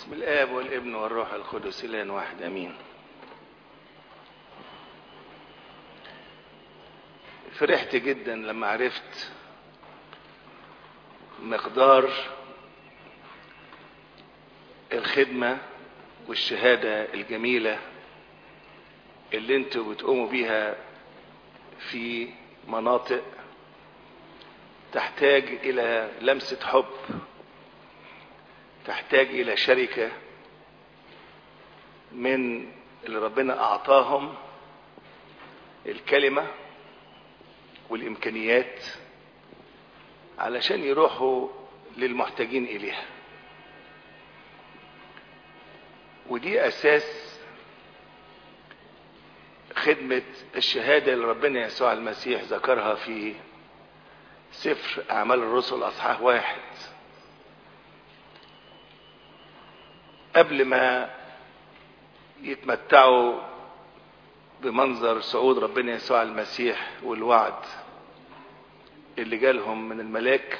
بسم الآب والابن والروح القدس إله واحد أمين فرحت جدا لما عرفت مقدار الخدمة والشهادة الجميلة اللي انتوا بتقوموا بيها في مناطق تحتاج إلى لمسة حب تحتاج إلى شركة من اللي ربنا أعطاهم الكلمة والإمكانيات علشان يروحوا للمحتاجين إليها ودي أساس خدمة الشهادة اللي ربنا يسوع المسيح ذكرها في سفر أعمال الرسل أصحاح واحد قبل ما يتمتعوا بمنظر صعود ربنا يسوع المسيح والوعد اللي جالهم من الملاك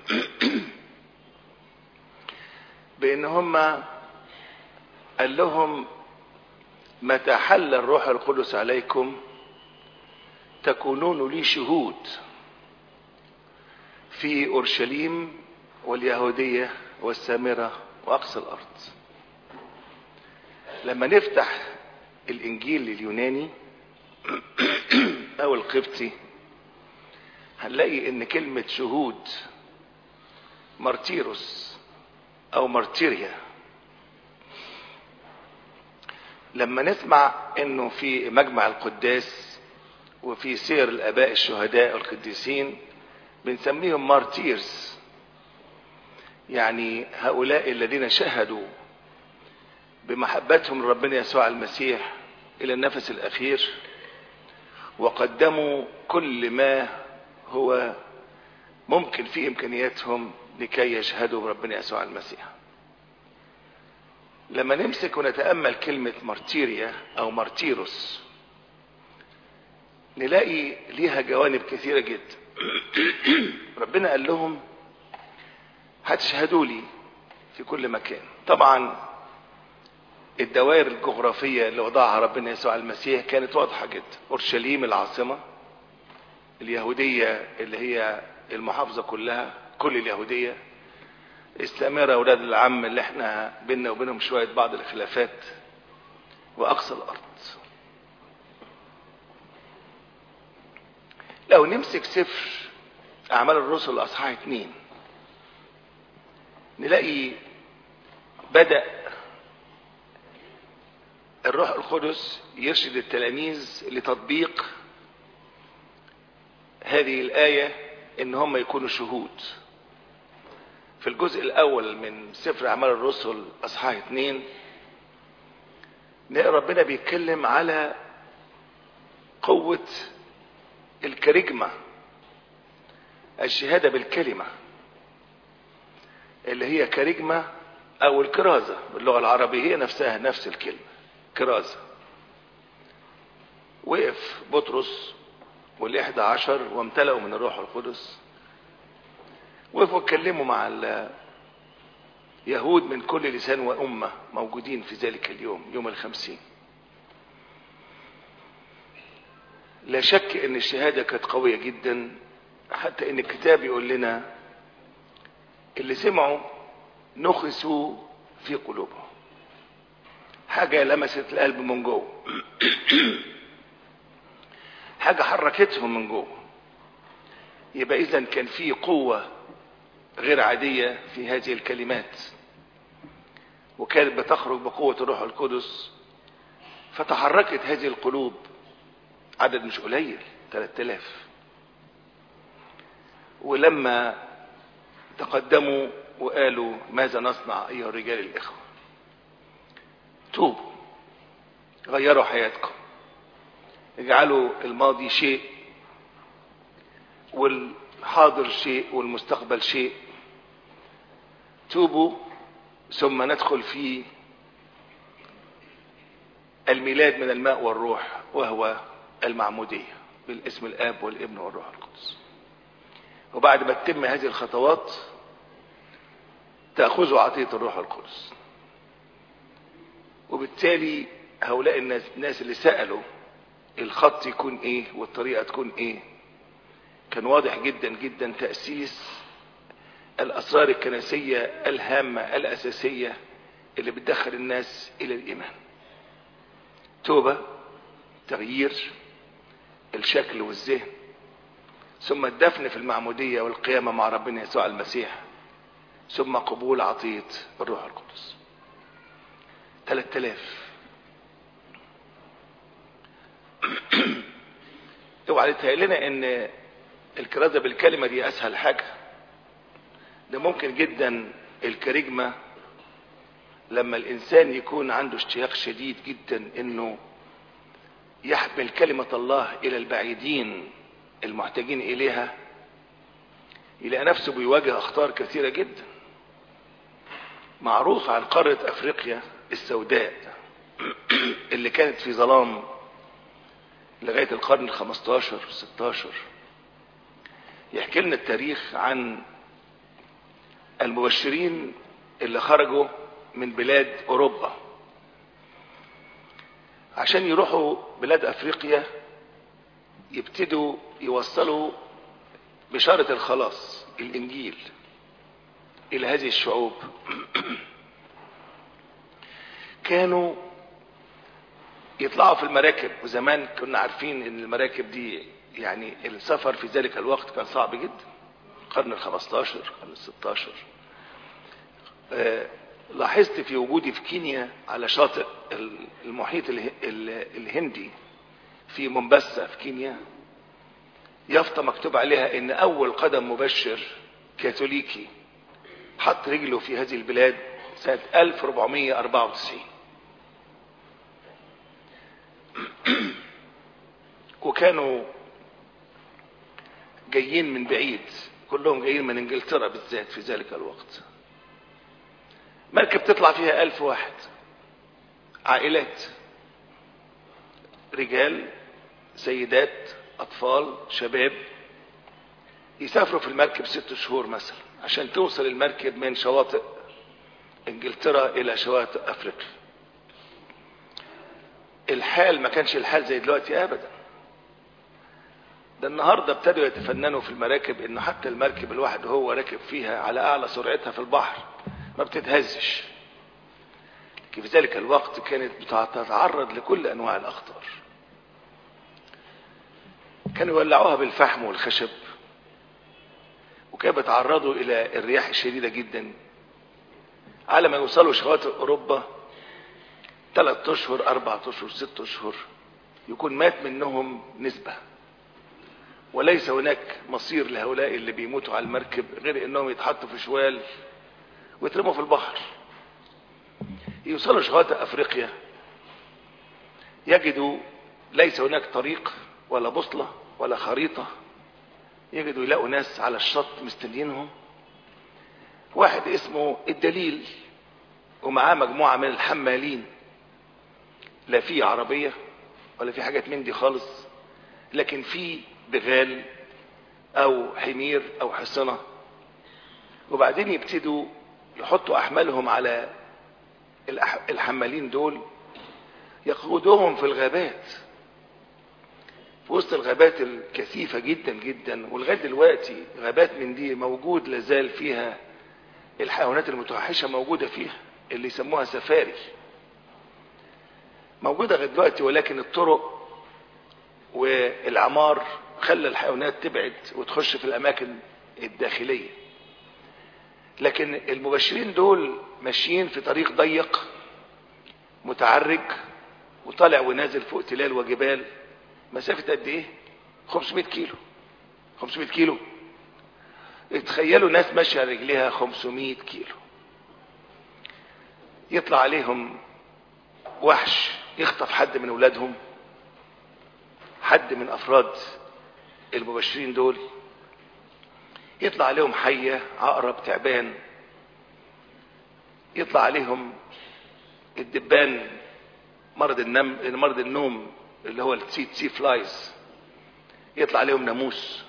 بان هم قال لهم متى حل الروح القدس عليكم تكونون لي شهود في اورشليم واليهوديه والسامره واقصى الارض لما نفتح الانجيل اليوناني او القبطي هنلاقي ان كلمة شهود مارتيروس او مارتيريا لما نسمع انه في مجمع القداس وفي سير الاباء الشهداء والقديسين بنسميهم مارتيرز يعني هؤلاء الذين شهدوا بمحبتهم لربنا يسوع المسيح الى النفس الاخير وقدموا كل ما هو ممكن في امكانياتهم لكي يشهدوا بربنا يسوع المسيح لما نمسك ونتامل كلمه مارتيريا او مارتيروس نلاقي ليها جوانب كثيره جدا ربنا قال لهم هتشهدوا لي في كل مكان طبعا الدوائر الجغرافية اللي وضعها ربنا يسوع المسيح كانت واضحة جدا أورشليم العاصمة اليهودية اللي هي المحافظة كلها كل اليهودية السامرة أولاد العم اللي احنا بينا وبينهم شوية بعض الخلافات وأقصى الأرض لو نمسك سفر أعمال الرسل أصحاح اتنين نلاقي بدأ الروح القدس يرشد التلاميذ لتطبيق هذه الآية إن هم يكونوا شهود في الجزء الأول من سفر أعمال الرسل أصحاح اتنين نلاقي ربنا بيتكلم على قوة الكاريجما الشهادة بالكلمة اللي هي كاريجما أو الكرازة باللغة العربية هي نفسها نفس الكلمة كرازة وقف بطرس والإحدى عشر وامتلأوا من الروح القدس وقفوا اتكلموا مع اليهود من كل لسان وأمة موجودين في ذلك اليوم يوم الخمسين لا شك ان الشهادة كانت قوية جدا حتى ان الكتاب يقول لنا اللي سمعوا نخسوا في قلوبهم حاجة لمست القلب من جوه حاجة حركتهم من جوه يبقى إذا كان في قوة غير عادية في هذه الكلمات وكانت بتخرج بقوة الروح القدس فتحركت هذه القلوب عدد مش قليل 3000 ولما تقدموا وقالوا ماذا نصنع أيها الرجال الإخوة توبوا غيروا حياتكم اجعلوا الماضي شيء والحاضر شيء والمستقبل شيء توبوا ثم ندخل في الميلاد من الماء والروح وهو المعمودية بالاسم الآب والابن والروح القدس وبعد ما تتم هذه الخطوات تأخذوا عطية الروح القدس وبالتالي هؤلاء الناس, الناس اللي سألوا الخط يكون ايه والطريقة تكون ايه كان واضح جدا جدا تأسيس الأسرار الكنسية الهامة الأساسية اللي بتدخل الناس إلى الإيمان توبة تغيير الشكل والذهن ثم الدفن في المعمودية والقيامة مع ربنا يسوع المسيح ثم قبول عطية الروح القدس 3000 اوعى تتهيأ ان الكرازة بالكلمة دي اسهل حاجة ده ممكن جدا الكاريجما لما الانسان يكون عنده اشتياق شديد جدا انه يحمل كلمة الله الى البعيدين المحتاجين اليها يلاقي نفسه بيواجه اخطار كثيرة جدا معروف عن قارة افريقيا السوداء اللي كانت في ظلام لغاية القرن الخمستاشر ستاشر يحكي لنا التاريخ عن المبشرين اللي خرجوا من بلاد اوروبا عشان يروحوا بلاد افريقيا يبتدوا يوصلوا بشارة الخلاص الانجيل الى هذه الشعوب كانوا يطلعوا في المراكب وزمان كنا عارفين ان المراكب دي يعني السفر في ذلك الوقت كان صعب جدا القرن الخمستاشر القرن الستاشر آه لاحظت في وجودي في كينيا على شاطئ المحيط اله الهندي في مومباسا في كينيا يافطة مكتوب عليها ان اول قدم مبشر كاثوليكي حط رجله في هذه البلاد سنة 1494 وكانوا جايين من بعيد كلهم جايين من انجلترا بالذات في ذلك الوقت مركب تطلع فيها ألف واحد عائلات رجال سيدات أطفال شباب يسافروا في المركب ست شهور مثلا عشان توصل المركب من شواطئ انجلترا الى شواطئ افريقيا الحال ما كانش الحال زي دلوقتي ابدا ده النهارده ابتدوا يتفننوا في المراكب انه حتى المركب الواحد هو راكب فيها على اعلى سرعتها في البحر ما بتتهزش في ذلك الوقت كانت بتتعرض لكل انواع الاخطار كانوا يولعوها بالفحم والخشب وكانوا بيتعرضوا الى الرياح الشديده جدا على ما يوصلوا شواطئ اوروبا ثلاث اشهر اربع اشهر ست اشهر يكون مات منهم نسبة وليس هناك مصير لهؤلاء اللي بيموتوا على المركب غير انهم يتحطوا في شوال ويترموا في البحر يوصلوا شواطئ افريقيا يجدوا ليس هناك طريق ولا بوصلة ولا خريطة يجدوا يلاقوا ناس على الشط مستنيينهم واحد اسمه الدليل ومعاه مجموعة من الحمالين لا في عربية ولا في حاجات من دي خالص لكن في بغال او حمير او حصنة وبعدين يبتدوا يحطوا احمالهم على الحمالين دول يقودوهم في الغابات في وسط الغابات الكثيفة جدا جدا ولغاية دلوقتي غابات من دي موجود لازال فيها الحيوانات المتوحشة موجودة فيها اللي يسموها سفاري موجودة لغاية دلوقتي ولكن الطرق والعمار خلى الحيوانات تبعد وتخش في الأماكن الداخلية لكن المبشرين دول ماشيين في طريق ضيق متعرج وطالع ونازل فوق تلال وجبال مسافة قد ايه 500 كيلو 500 كيلو اتخيلوا ناس ماشية رجليها 500 كيلو يطلع عليهم وحش يخطف حد من اولادهم حد من افراد المبشرين دول يطلع عليهم حية عقرب تعبان يطلع عليهم الدبان مرض النم مرض النوم اللي هو السي سي فلايز يطلع عليهم ناموس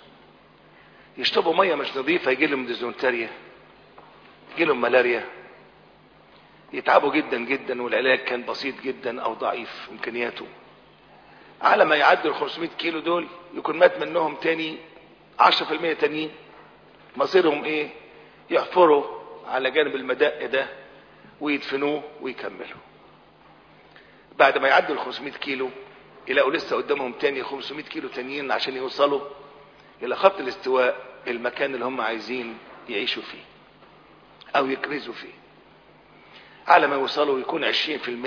يشربوا ميه مش نظيفه يجي لهم ديزونتاريا يجي لهم ملاريا يتعبوا جدا جدا والعلاج كان بسيط جدا او ضعيف امكانياته على ما يعدوا ال 500 كيلو دول يكون مات منهم تاني 10% تانيين مصيرهم ايه يحفروا على جانب المدق ده ويدفنوه ويكملوا بعد ما يعدوا ال 500 كيلو يلاقوا لسه قدامهم تاني 500 كيلو تانيين عشان يوصلوا الى خط الاستواء المكان اللي هم عايزين يعيشوا فيه او يكرزوا فيه على ما يوصلوا يكون 20%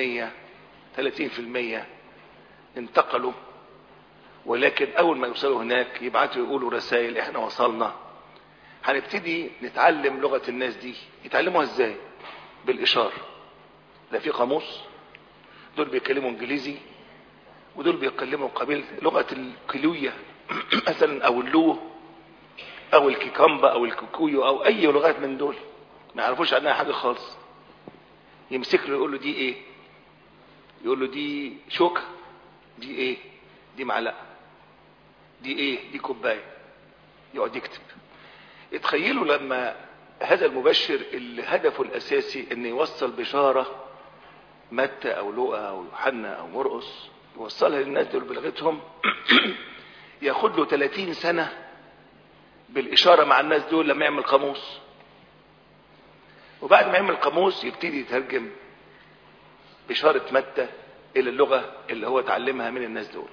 30% انتقلوا ولكن اول ما يوصلوا هناك يبعتوا يقولوا رسائل احنا وصلنا هنبتدي نتعلم لغة الناس دي يتعلموها ازاي بالاشارة لا في قاموس دول بيتكلموا انجليزي ودول بيتكلموا قبيل لغة الكلوية مثلا او اللو او الكيكامبا او الكوكويو او اي لغات من دول ما يعرفوش عنها حاجة خالص يمسك له يقول له دي ايه يقول له دي شوكة دي ايه دي معلقة دي ايه دي كوباية يقعد يكتب اتخيلوا لما هذا المبشر اللي هدفه الاساسي ان يوصل بشارة متى او لوقا او يوحنا او مرقس يوصلها للناس دول بلغتهم ياخد له 30 سنة بالاشارة مع الناس دول لما يعمل قاموس وبعد ما يعمل قاموس يبتدي يترجم بشارة متى الى اللغة اللي هو اتعلمها من الناس دول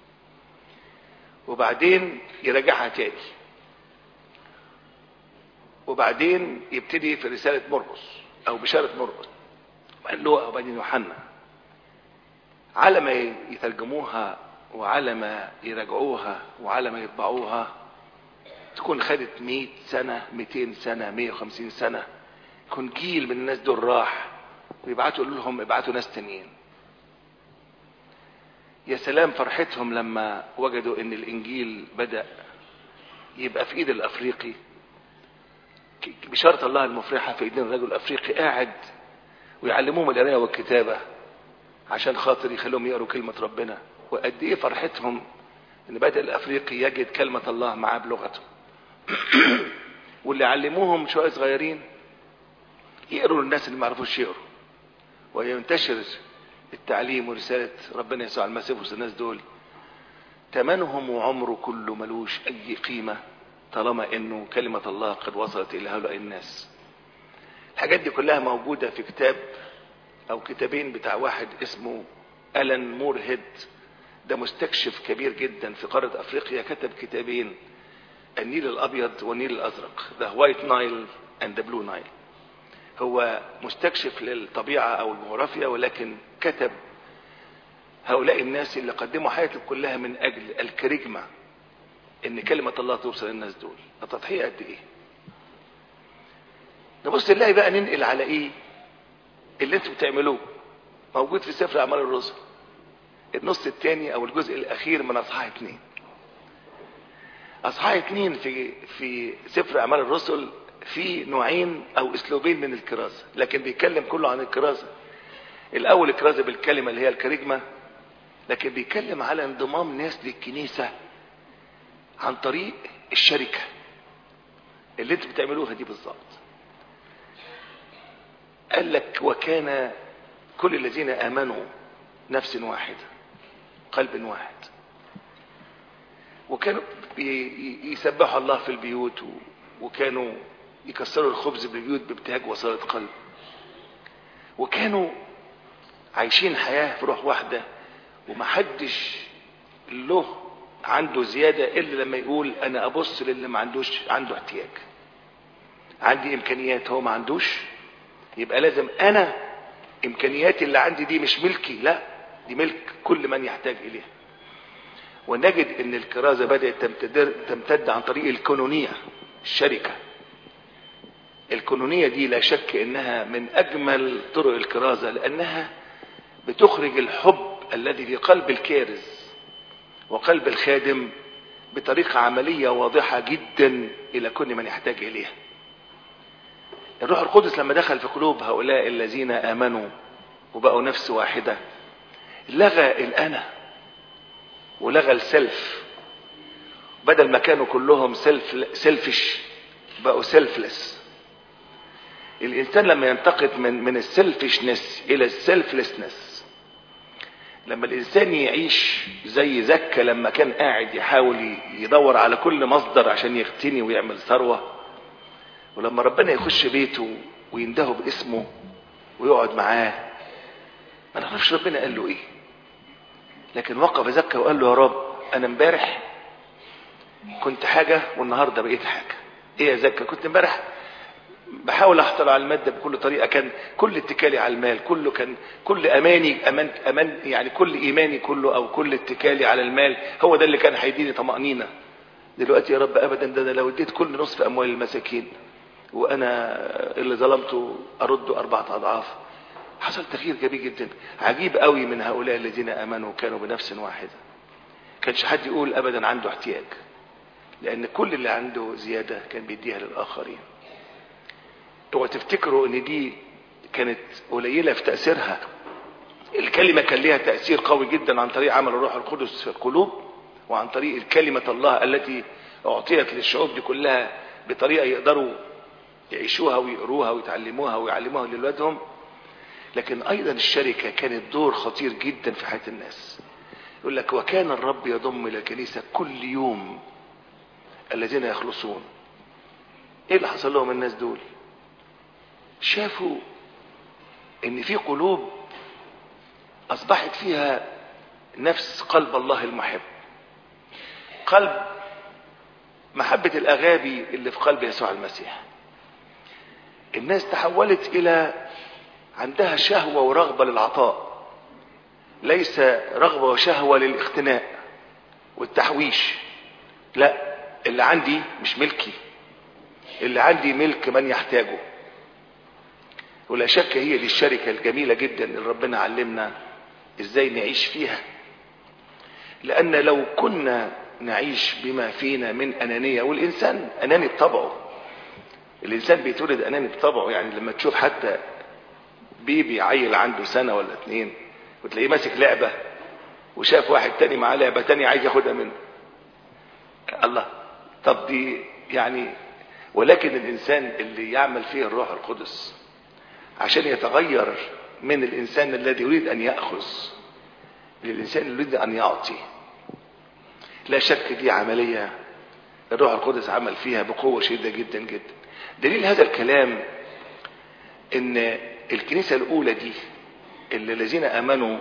وبعدين يراجعها تاني وبعدين يبتدي في رسالة مرقس او بشارة مرقس وبعدين لوقا وبعدين يوحنا على ما يترجموها وعلى ما يراجعوها وعلى ما يطبعوها تكون خدت 100 سنة 200 سنة 150 سنة يكون جيل من الناس دول راح ويبعتوا يقولوا لهم ابعتوا ناس تانيين يا سلام فرحتهم لما وجدوا ان الانجيل بدأ يبقى في ايد الافريقي بشارة الله المفرحة في ايدين الرجل الافريقي قاعد ويعلموهم القرايه والكتابة عشان خاطر يخلوهم يقروا كلمة ربنا وقد ايه فرحتهم ان بدأ الافريقي يجد كلمة الله معاه بلغته واللي علموهم شوية صغيرين يقروا للناس اللي ما يعرفوش يقروا وينتشر التعليم ورسالة ربنا يسوع المسيح وسط الناس دول تمنهم وعمره كله ملوش اي قيمة طالما انه كلمة الله قد وصلت الى هؤلاء الناس الحاجات دي كلها موجودة في كتاب او كتابين بتاع واحد اسمه ألان مورهيد ده مستكشف كبير جدا في قارة افريقيا كتب كتابين النيل الابيض والنيل الازرق The White Nile and the Blue Nile هو مستكشف للطبيعة او الجغرافيا ولكن كتب هؤلاء الناس اللي قدموا حياتهم كلها من اجل الكاريجما ان كلمة الله توصل للناس دول التضحية قد ايه نبص نلاقي بقى ننقل على ايه اللي انتوا بتعملوه موجود في سفر اعمال الرسل النص الثاني او الجزء الاخير من اصحاح اتنين اصحاح اتنين في في سفر اعمال الرسل في نوعين او اسلوبين من الكرازة لكن بيتكلم كله عن الكرازة الاول الكرازة بالكلمة اللي هي الكاريجما لكن بيتكلم على انضمام ناس للكنيسة عن طريق الشركة اللي انتوا بتعملوها دي بالظبط قال لك وكان كل الذين امنوا نفس واحدة قلب واحد وكانوا يسبحوا الله في البيوت وكانوا يكسروا الخبز بالبيوت بابتهاج وصلة قلب وكانوا عايشين حياة في روح واحدة ومحدش له عنده زيادة إلا لما يقول أنا أبص للي ما عندوش عنده احتياج عندي إمكانيات هو ما عندوش يبقى لازم أنا إمكانياتي اللي عندي دي مش ملكي لا دي ملك كل من يحتاج إليها ونجد ان الكرازة بدأت تمتد, تمتد عن طريق الكونونية الشركة الكونونية دي لا شك انها من اجمل طرق الكرازة لانها بتخرج الحب الذي في قلب الكارز وقلب الخادم بطريقة عملية واضحة جدا الى كل من يحتاج اليها الروح القدس لما دخل في قلوب هؤلاء الذين امنوا وبقوا نفس واحدة لغى الانا ولغى السلف بدل ما كانوا كلهم سلف سلفش بقوا سيلفلس الانسان لما ينتقل من من السيلفشنس الى السيلفلسنس لما الانسان يعيش زي زكا لما كان قاعد يحاول يدور على كل مصدر عشان يغتني ويعمل ثروه ولما ربنا يخش بيته ويندهه باسمه ويقعد معاه ما نعرفش ربنا قال له ايه لكن وقف زكا وقال له يا رب انا امبارح كنت حاجة والنهاردة بقيت حاجة ايه يا زكا كنت امبارح بحاول احصل على المادة بكل طريقة كان كل اتكالي على المال كله كان كل اماني امان امان يعني كل ايماني كله او كل اتكالي على المال هو ده اللي كان هيديني طمأنينة دلوقتي يا رب ابدا ده انا لو اديت كل نصف اموال المساكين وانا اللي ظلمته ارده اربعة اضعاف حصل تغيير جميل جدا عجيب قوي من هؤلاء الذين امنوا كانوا بنفس واحده كانش حد يقول ابدا عنده احتياج لان كل اللي عنده زياده كان بيديها للاخرين اوعوا تفتكروا ان دي كانت قليله في تاثيرها الكلمه كان ليها تاثير قوي جدا عن طريق عمل الروح القدس في القلوب وعن طريق الكلمه الله التي اعطيت للشعوب دي كلها بطريقه يقدروا يعيشوها ويقروها ويتعلموها ويعلموها لاولادهم لكن ايضا الشركه كانت دور خطير جدا في حياه الناس يقول لك وكان الرب يضم الى الكنيسه كل يوم الذين يخلصون ايه اللي حصل لهم الناس دول شافوا ان في قلوب اصبحت فيها نفس قلب الله المحب قلب محبة الاغابي اللي في قلب يسوع المسيح الناس تحولت الى عندها شهوة ورغبة للعطاء ليس رغبة وشهوة للاختناء والتحويش لا اللي عندي مش ملكي اللي عندي ملك من يحتاجه ولا شك هي دي الشركة الجميلة جدا اللي ربنا علمنا ازاي نعيش فيها لان لو كنا نعيش بما فينا من انانية والانسان اناني بطبعه الانسان بيتولد اناني بطبعه يعني لما تشوف حتى بيبي عيل عنده سنة ولا اتنين وتلاقيه ماسك لعبة وشاف واحد تاني معاه لعبة تانية عايز ياخدها منه الله طب دي يعني ولكن الانسان اللي يعمل فيه الروح القدس عشان يتغير من الانسان الذي يريد ان ياخذ للانسان اللي يريد ان يعطي لا شك دي عمليه الروح القدس عمل فيها بقوه شديده جدا جدا دليل هذا الكلام ان الكنيسه الاولى دي اللي الذين امنوا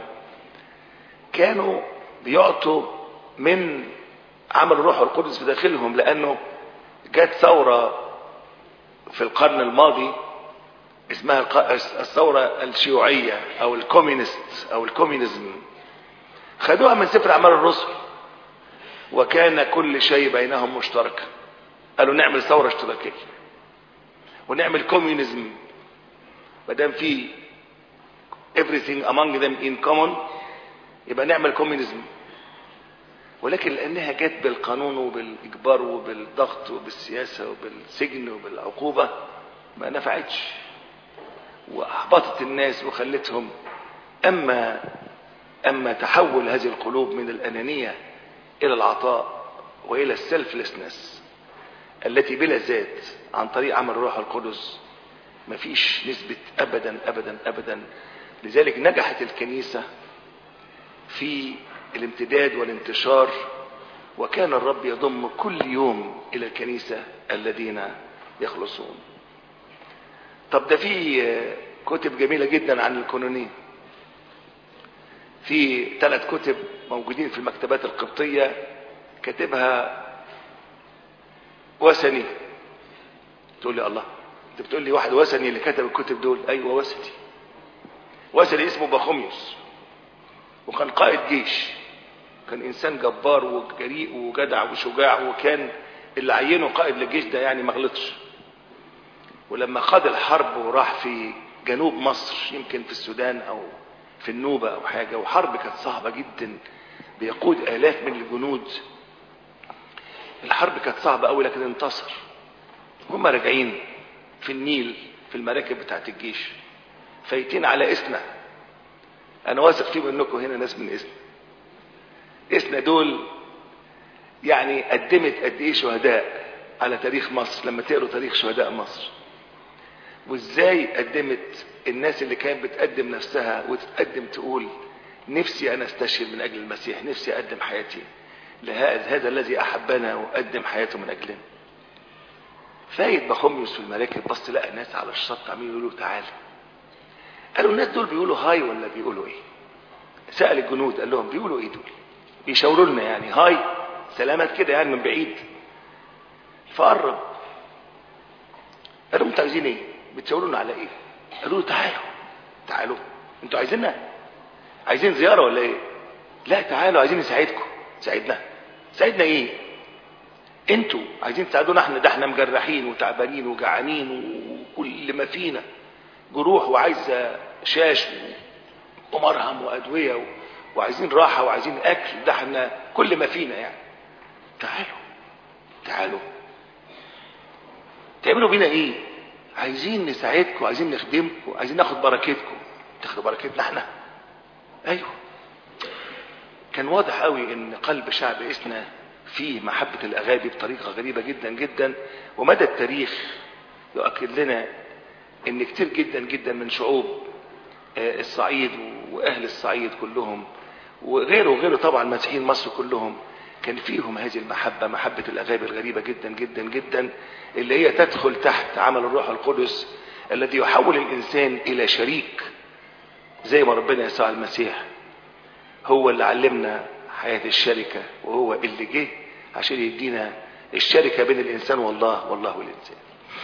كانوا بيعطوا من عمل الروح القدس في داخلهم لانه جت ثوره في القرن الماضي اسمها الثورة الشيوعية او الكومينست او الكومينيزم خدوها من سفر اعمال الرسل وكان كل شيء بينهم مشتركا قالوا نعمل ثورة اشتراكية ونعمل كوميونيزم ما دام في everything among them in common يبقى نعمل كوميونيزم ولكن لانها جت بالقانون وبالاجبار وبالضغط وبالسياسه وبالسجن وبالعقوبه ما نفعتش واحبطت الناس وخلتهم اما اما تحول هذه القلوب من الانانيه الى العطاء والى السيلفلسنس التي بلا ذات عن طريق عمل الروح القدس مفيش نسبة ابدا ابدا ابدا لذلك نجحت الكنيسة في الامتداد والانتشار وكان الرب يضم كل يوم الى الكنيسة الذين يخلصون طب ده في كتب جميلة جدا عن الكونونين في ثلاث كتب موجودين في المكتبات القبطية كاتبها وثني تقول لي الله انت بتقول لي واحد وثني اللي كتب الكتب دول ايوه وثني وثني اسمه بخوميوس وكان قائد جيش كان انسان جبار وجريء وجدع وشجاع وكان اللي عينه قائد للجيش ده يعني ما غلطش ولما خاض الحرب وراح في جنوب مصر يمكن في السودان او في النوبة او حاجة وحرب كانت صعبة جدا بيقود الاف من الجنود الحرب كانت صعبة قوي لكن انتصر هم راجعين في النيل في المراكب بتاعت الجيش فايتين على اسنا انا واثق فيهم انكم هنا ناس من اسنا اسنا دول يعني قدمت قد ايه شهداء على تاريخ مصر لما تقروا تاريخ شهداء مصر وازاي قدمت الناس اللي كانت بتقدم نفسها وتتقدم تقول نفسي انا استشهد من اجل المسيح نفسي اقدم حياتي لهذا هذا الذي احبنا وقدم حياته من اجلنا فايت بخوميوس في المراكب بص لقى ناس على الشط عمالين يقولوا تعالى قالوا الناس دول بيقولوا هاي ولا بيقولوا ايه سأل الجنود قال لهم بيقولوا ايه دول بيشاوروا لنا يعني هاي سلامات كده يعني من بعيد فقرب قالوا انتوا عايزين ايه بتشاوروا لنا على ايه قالوا له تعالوا تعالوا انتوا عايزيننا عايزين زيارة ولا ايه لا تعالوا عايزين نساعدكم ساعدنا ساعدنا ايه انتوا عايزين تساعدونا احنا ده احنا مجرحين وتعبانين وجعانين وكل ما فينا جروح وعايزه شاش ومرهم وادويه و... وعايزين راحه وعايزين اكل ده احنا كل ما فينا يعني تعالوا تعالوا تعملوا بينا ايه عايزين نساعدكم عايزين نخدمكم عايزين ناخد بركتكم تاخدوا بركتنا احنا ايوه كان واضح قوي ان قلب شعب اسنا فيه محبة الاغابي بطريقة غريبة جدا جدا ومدى التاريخ يؤكد لنا ان كتير جدا جدا من شعوب الصعيد واهل الصعيد كلهم وغيره وغيره طبعا مسيحيين مصر كلهم كان فيهم هذه المحبة محبة الأغابي الغريبة جدا جدا جدا اللي هي تدخل تحت عمل الروح القدس الذي يحول الإنسان إلى شريك زي ما ربنا يسوع المسيح هو اللي علمنا حياة الشركة وهو اللي جه عشان يدينا الشركة بين الإنسان والله والله والإنسان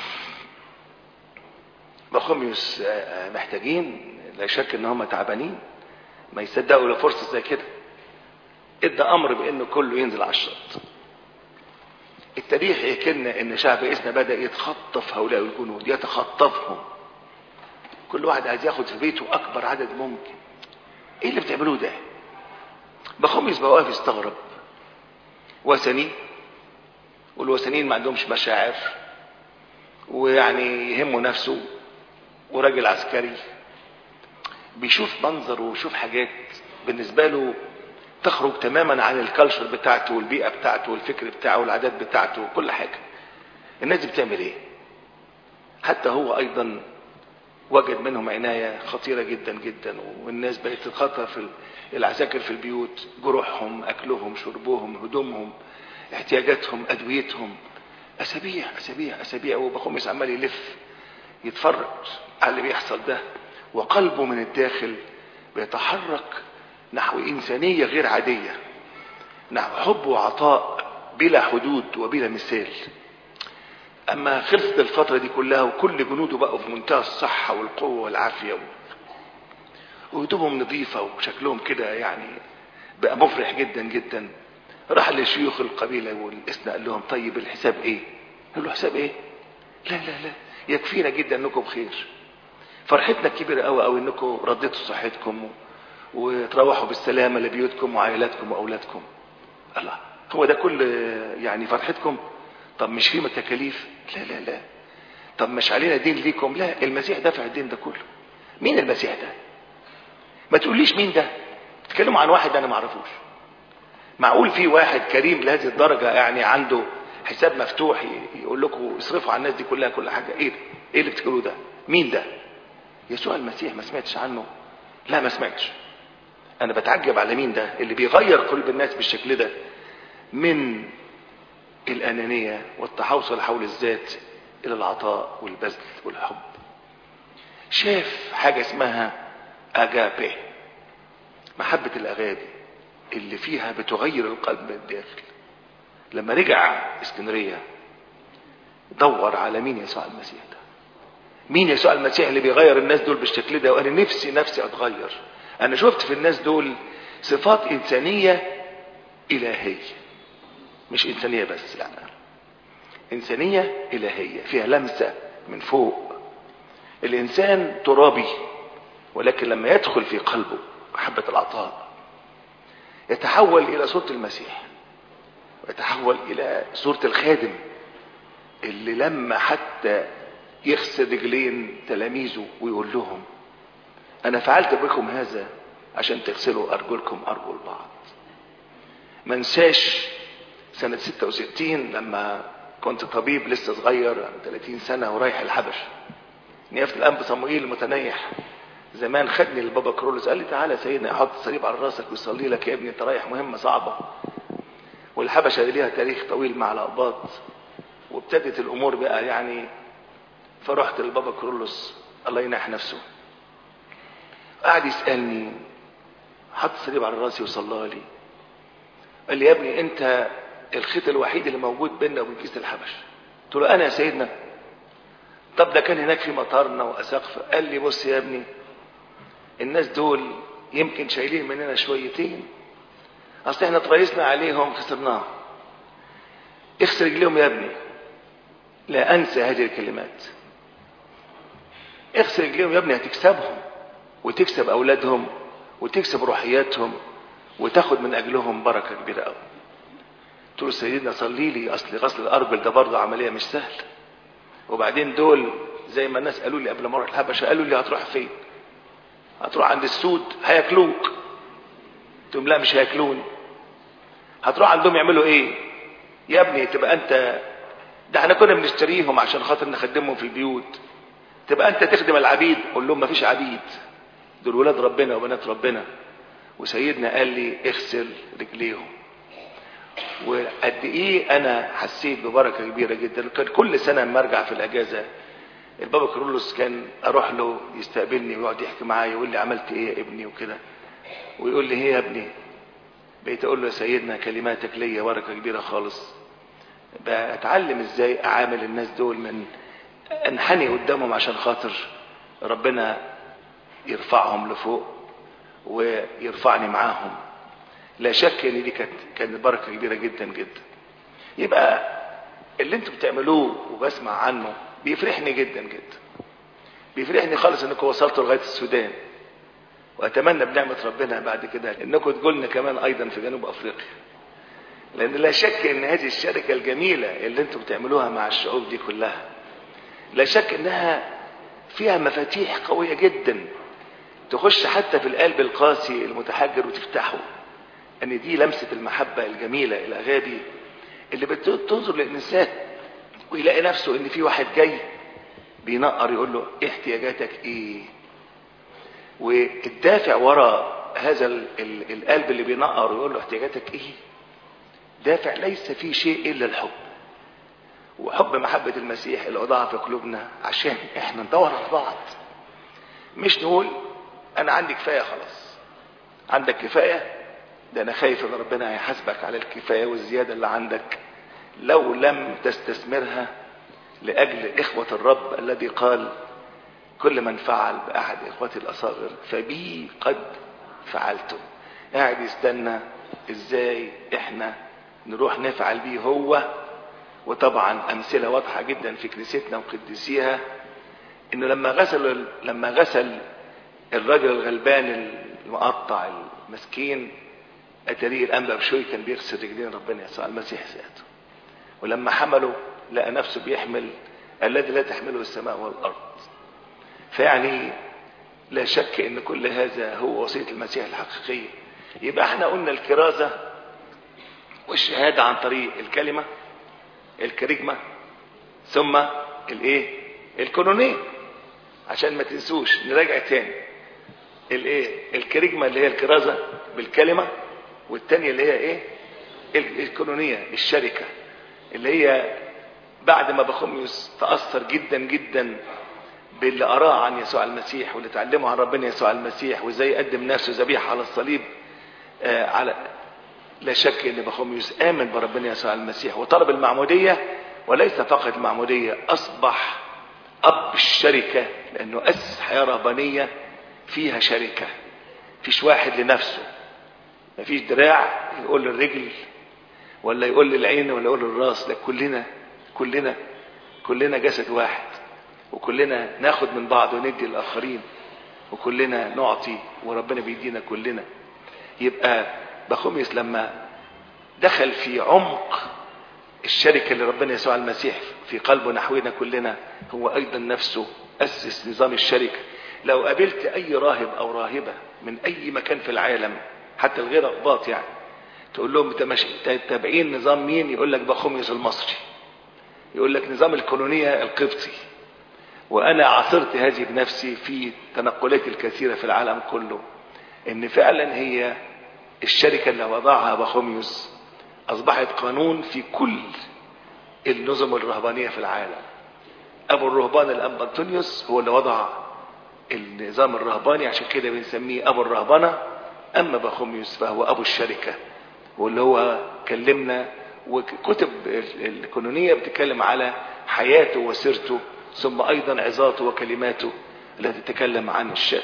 بخوميوس محتاجين لا شك ان هم تعبانين ما يصدقوا لفرصة زي كده ادى امر بانه كله ينزل على الشط التاريخ يحكي لنا ان شعب اسنا بدا يتخطف هؤلاء الجنود يتخطفهم كل واحد عايز ياخد في بيته اكبر عدد ممكن ايه اللي بتعملوه ده بخمس بقى واقف يستغرب وثني والوثنيين ما عندهمش مشاعر ويعني يهمه نفسه وراجل عسكري بيشوف منظر ويشوف حاجات بالنسبه له تخرج تماما عن الكالتشر بتاعته والبيئه بتاعته والفكر بتاعه والعادات بتاعته وكل حاجه الناس دي بتعمل ايه حتى هو ايضا وجد منهم عناية خطيرة جدا جدا والناس بقت تتخطر في العساكر في البيوت جروحهم أكلهم شربهم هدومهم احتياجاتهم أدويتهم أسابيع أسابيع أسابيع وبخمس عمال يلف يتفرج على اللي بيحصل ده وقلبه من الداخل بيتحرك نحو إنسانية غير عادية نحو حب وعطاء بلا حدود وبلا مثال اما خلصت الفترة دي كلها وكل جنوده بقوا في منتهى الصحة والقوة والعافية وهدومهم نظيفة وشكلهم كده يعني بقى مفرح جدا جدا راح لشيوخ القبيلة والإسنا قال لهم طيب الحساب ايه قال له حساب ايه لا لا لا يكفينا جدا انكم بخير فرحتنا الكبيرة قوي قوي انكم رديتوا صحتكم وتروحوا بالسلامة لبيوتكم وعائلاتكم واولادكم الله هو ده كل يعني فرحتكم طب مش في تكاليف لا لا لا طب مش علينا دين ليكم لا المسيح دفع الدين ده كله مين المسيح ده ما تقوليش مين ده تتكلموا عن واحد انا ما اعرفوش معقول في واحد كريم لهذه الدرجة يعني عنده حساب مفتوح يقول لكم اصرفوا على الناس دي كلها كل حاجة ايه ده ايه اللي بتقولوه ده مين ده يسوع المسيح ما سمعتش عنه لا ما سمعتش انا بتعجب على مين ده اللي بيغير قلب الناس بالشكل ده من الأنانية والتحوصل حول الذات إلى العطاء والبذل والحب شاف حاجة اسمها أجابي محبة الأغابي اللي فيها بتغير القلب من الداخل لما رجع اسكندرية دور على مين يسوع المسيح ده مين يسوع المسيح اللي بيغير الناس دول بالشكل ده وانا نفسي نفسي اتغير انا شفت في الناس دول صفات انسانية الهية مش انسانية بس لا انسانية الهية فيها لمسة من فوق الانسان ترابي ولكن لما يدخل في قلبه محبة العطاء يتحول الى صورة المسيح ويتحول الى صورة الخادم اللي لما حتى يغسل رجلين تلاميذه ويقول لهم انا فعلت بكم هذا عشان تغسلوا ارجلكم ارجل بعض ما انساش سنة 66 لما كنت طبيب لسه صغير 30 سنة ورايح الحبش نيافة الأنب صموئيل المتنيح زمان خدني لبابا كرولوس قال لي تعالى يا سيدنا احط الصليب على راسك ويصلي لك يا ابني انت رايح مهمة صعبة والحبشة دي ليها تاريخ طويل مع الأقباط وابتدت الأمور بقى يعني فرحت لبابا كرولوس الله ينح نفسه قعد يسألني حط الصليب على راسي وصلى لي قال لي يا ابني انت الخيط الوحيد اللي موجود بيننا وبين كيس الحبش قلت له انا يا سيدنا طب ده كان هناك في مطارنا واساقفه قال لي بص يا ابني الناس دول يمكن شايلين مننا شويتين اصل احنا اتريسنا عليهم خسرناهم اغسل رجليهم يا ابني لا انسى هذه الكلمات اغسل رجليهم يا ابني هتكسبهم وتكسب اولادهم وتكسب روحياتهم وتاخد من اجلهم بركه كبيره قوي قلت له سيدنا صلي لي اصل غسل الارجل ده برضه عمليه مش سهله وبعدين دول زي ما الناس قالوا لي قبل ما اروح الحبشه قالوا لي هتروح فين هتروح عند السود هياكلوك قلت لهم لا مش هياكلوني هتروح عندهم يعملوا ايه يا ابني تبقى انت ده احنا كنا بنشتريهم عشان خاطر نخدمهم في البيوت تبقى انت تخدم العبيد قول لهم مفيش عبيد دول ولاد ربنا وبنات ربنا وسيدنا قال لي اغسل رجليهم وقد ايه انا حسيت ببركه كبيره جدا كان كل سنه لما ارجع في الاجازه البابا كرولوس كان اروح له يستقبلني ويقعد يحكي معايا يقول لي عملت ايه يا ابني وكده ويقول لي ايه يا ابني بقيت اقول له يا سيدنا كلماتك ليا بركه كبيره خالص بتعلم ازاي اعامل الناس دول من انحني قدامهم عشان خاطر ربنا يرفعهم لفوق ويرفعني معاهم لا شك ان دي كانت كانت بركه كبيره جدا جدا يبقى اللي انتوا بتعملوه وبسمع عنه بيفرحني جدا جدا بيفرحني خالص انكم وصلتوا لغايه السودان واتمنى بنعمه ربنا بعد كده انكم تقولنا كمان ايضا في جنوب افريقيا لان لا شك ان هذه الشركه الجميله اللي انتم بتعملوها مع الشعوب دي كلها لا شك انها فيها مفاتيح قويه جدا تخش حتى في القلب القاسي المتحجر وتفتحه ان دي لمسه المحبه الجميله الاغابي اللي بتنظر للانسان ويلاقي نفسه ان في واحد جاي بينقر يقول له إيه احتياجاتك ايه والدافع وراء هذا ال ال القلب اللي بينقر ويقول له احتياجاتك ايه دافع ليس فيه شيء الا الحب وحب محبة المسيح اللي وضعها في قلوبنا عشان احنا ندور على بعض مش نقول انا عندي كفاية خلاص عندك كفاية ده انا خايف ان ربنا هيحاسبك على الكفاية والزيادة اللي عندك لو لم تستثمرها لأجل إخوة الرب الذي قال كل من فعل بأحد إخوتي الأصاغر فبي قد فعلتم قاعد يستنى إزاي إحنا نروح نفعل بيه هو وطبعا أمثلة واضحة جدا في كنيستنا وقديسيها إنه لما غسل لما غسل الرجل الغلبان المقطع المسكين أتاريه الأنبا بشوي كان بيغسل رجلين ربنا يسوع المسيح ذاته ولما حمله لقى نفسه بيحمل الذي لا تحمله السماء والارض فيعني لا شك ان كل هذا هو وصيه المسيح الحقيقيه يبقى احنا قلنا الكرازه والشهاده عن طريق الكلمه الكاريجما ثم الايه الكونونيه عشان ما تنسوش نراجع تاني الايه الكاريجما اللي هي الكرازه بالكلمه والتانية اللي هي ايه الكونونيه الشركه اللي هي بعد ما بخوميوس تأثر جدا جدا باللي أراه عن يسوع المسيح واللي اتعلمه عن ربنا يسوع المسيح وازاي قدم نفسه ذبيحة على الصليب آه على لا شك ان بخوميوس آمن بربنا يسوع المسيح وطلب المعمودية وليس فقط المعمودية أصبح أب الشركة لأنه أسس حياة رهبانية فيها شركة فيش واحد لنفسه مفيش دراع يقول للرجل ولا يقول للعين ولا يقول للراس لا كلنا كلنا كلنا جسد واحد وكلنا ناخد من بعض وندي للاخرين وكلنا نعطي وربنا بيدينا كلنا يبقى بخوميس لما دخل في عمق الشركه اللي ربنا يسوع المسيح في قلبه نحونا كلنا هو ايضا نفسه اسس نظام الشركه لو قابلت اي راهب او راهبه من اي مكان في العالم حتى الغير اقباط يعني تقول لهم تابعين نظام مين يقول لك بخوميوس المصري يقول لك نظام الكولونية القبطي وانا عاصرت هذه بنفسي في تنقلاتي الكثيره في العالم كله ان فعلا هي الشركه اللي وضعها بخوميوس اصبحت قانون في كل النظم الرهبانيه في العالم ابو الرهبان الانبا انطونيوس هو اللي وضع النظام الرهباني عشان كده بنسميه ابو الرهبنه اما بخوميوس فهو ابو الشركه واللي هو كلمنا وكتب القانونيه بتتكلم على حياته وسيرته ثم ايضا عظاته وكلماته التي تتكلم عن الشاب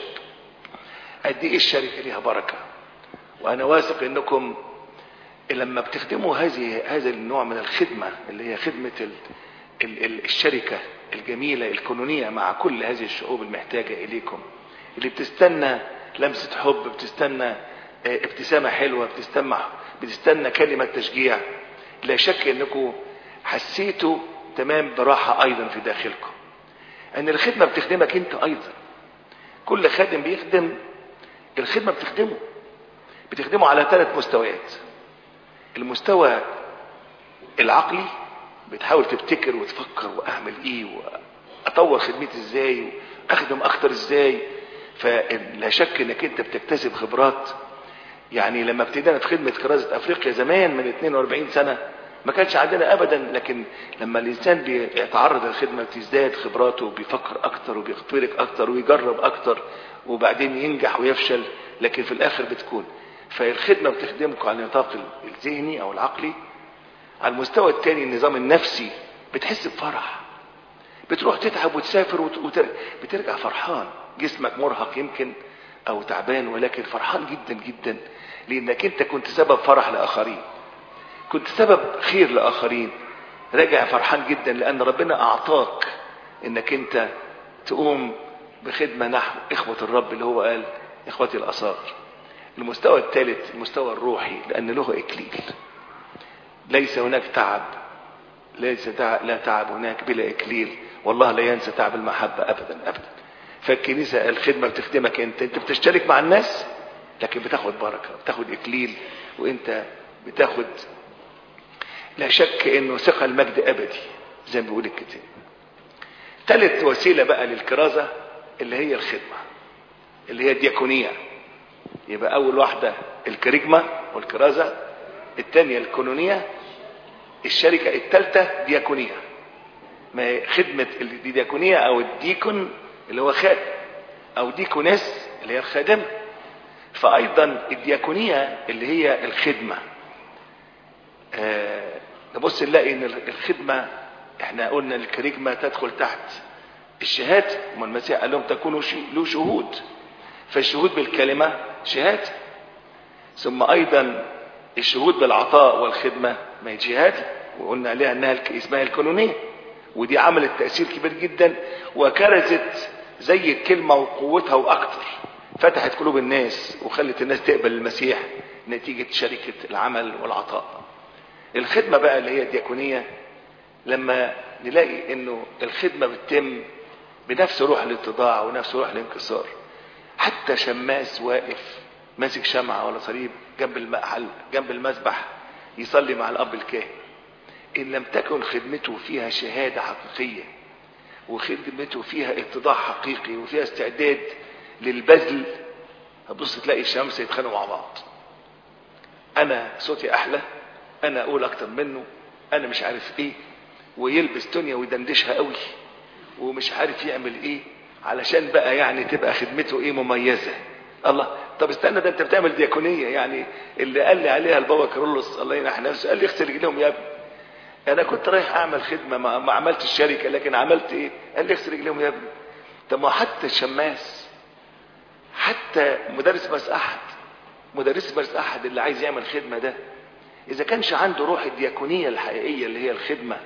قد ايه الشركه ليها بركه وانا واثق انكم لما بتخدموا هذه هذا النوع من الخدمه اللي هي خدمه ال ال ال الشركه الجميله القانونيه مع كل هذه الشعوب المحتاجه اليكم اللي بتستنى لمسه حب بتستنى ابتسامه حلوه بتستنى بتستنى كلمه تشجيع لا شك انكم حسيتوا تمام براحه ايضا في داخلكم ان الخدمه بتخدمك انت ايضا كل خادم بيخدم الخدمه بتخدمه بتخدمه على ثلاث مستويات المستوى العقلي بتحاول تبتكر وتفكر واعمل ايه واطور خدمتي ازاي واخدم اكتر ازاي فلا شك انك انت بتكتسب خبرات يعني لما ابتدينا في خدمه كرازه افريقيا زمان من 42 سنه ما كانش عندنا ابدا لكن لما الانسان بيتعرض للخدمه بتزداد خبراته وبيفكر اكتر وبيخترق اكتر ويجرب اكتر وبعدين ينجح ويفشل لكن في الاخر بتكون فالخدمه بتخدمكم على النطاق الذهني او العقلي على المستوى الثاني النظام النفسي بتحس بفرح بتروح تتعب وتسافر وت... بترجع فرحان جسمك مرهق يمكن او تعبان ولكن فرحان جدا جدا لانك انت كنت سبب فرح لاخرين كنت سبب خير لاخرين راجع فرحان جدا لان ربنا اعطاك انك انت تقوم بخدمة نحو اخوة الرب اللي هو قال اخوتي الاصاغر المستوى الثالث المستوى الروحي لان له اكليل ليس هناك تعب ليس تعب لا تعب هناك بلا اكليل والله لا ينسى تعب المحبة ابدا ابدا فالكنيسة الخدمة بتخدمك انت انت بتشترك مع الناس لكن بتاخد بركة بتاخد اكليل وانت بتاخد لا شك انه ثقة المجد ابدي زي ما بيقول الكتاب ثالث وسيلة بقى للكرازة اللي هي الخدمة اللي هي الدياكونية يبقى اول واحدة الكريجما والكرازة الثانية الكونونية الشركة الثالثة دياكونية ما خدمة الدياكونية او الديكون اللي هو خادم او ديكونس اللي هي الخادمة فايضا الدياكونية اللي هي الخدمة آه نبص نلاقي ان الخدمة احنا قلنا الكريجما تدخل تحت الشهادة وما المسيح قال لهم تكونوا له شهود فالشهود بالكلمة شهادة ثم ايضا الشهود بالعطاء والخدمة ما هي جهاد وقلنا عليها انها اسمها القانونية ودي عملت تأثير كبير جدا وكرزت زي الكلمة وقوتها واكتر فتحت قلوب الناس وخلت الناس تقبل المسيح نتيجة شركة العمل والعطاء الخدمة بقى اللي هي الدياكونية لما نلاقي انه الخدمة بتتم بنفس روح الاتضاع ونفس روح الانكسار حتى شماس واقف ماسك شمعة ولا صليب جنب المحل جنب المذبح يصلي مع الاب الكاهن ان لم تكن خدمته فيها شهادة حقيقية وخدمته فيها اتضاع حقيقي وفيها استعداد للبذل هتبص تلاقي الشمس يتخانقوا مع بعض انا صوتي احلى انا اقول اكتر منه انا مش عارف ايه ويلبس دنيا ويدندشها قوي ومش عارف يعمل ايه علشان بقى يعني تبقى خدمته ايه مميزه الله طب استنى ده انت بتعمل دياكونيه يعني اللي قال لي عليها البابا كارلوس الله ينح نفسه قال لي اغسل رجليهم يا ابني انا كنت رايح اعمل خدمه ما, ما عملتش الشركه لكن عملت ايه قال لي اغسل رجليهم يا ابني طب ما حتى الشماس حتى مدرس مدرس احد مدرس مدرس احد اللي عايز يعمل خدمه ده اذا كانش عنده روح الدياكونيه الحقيقيه اللي هي الخدمه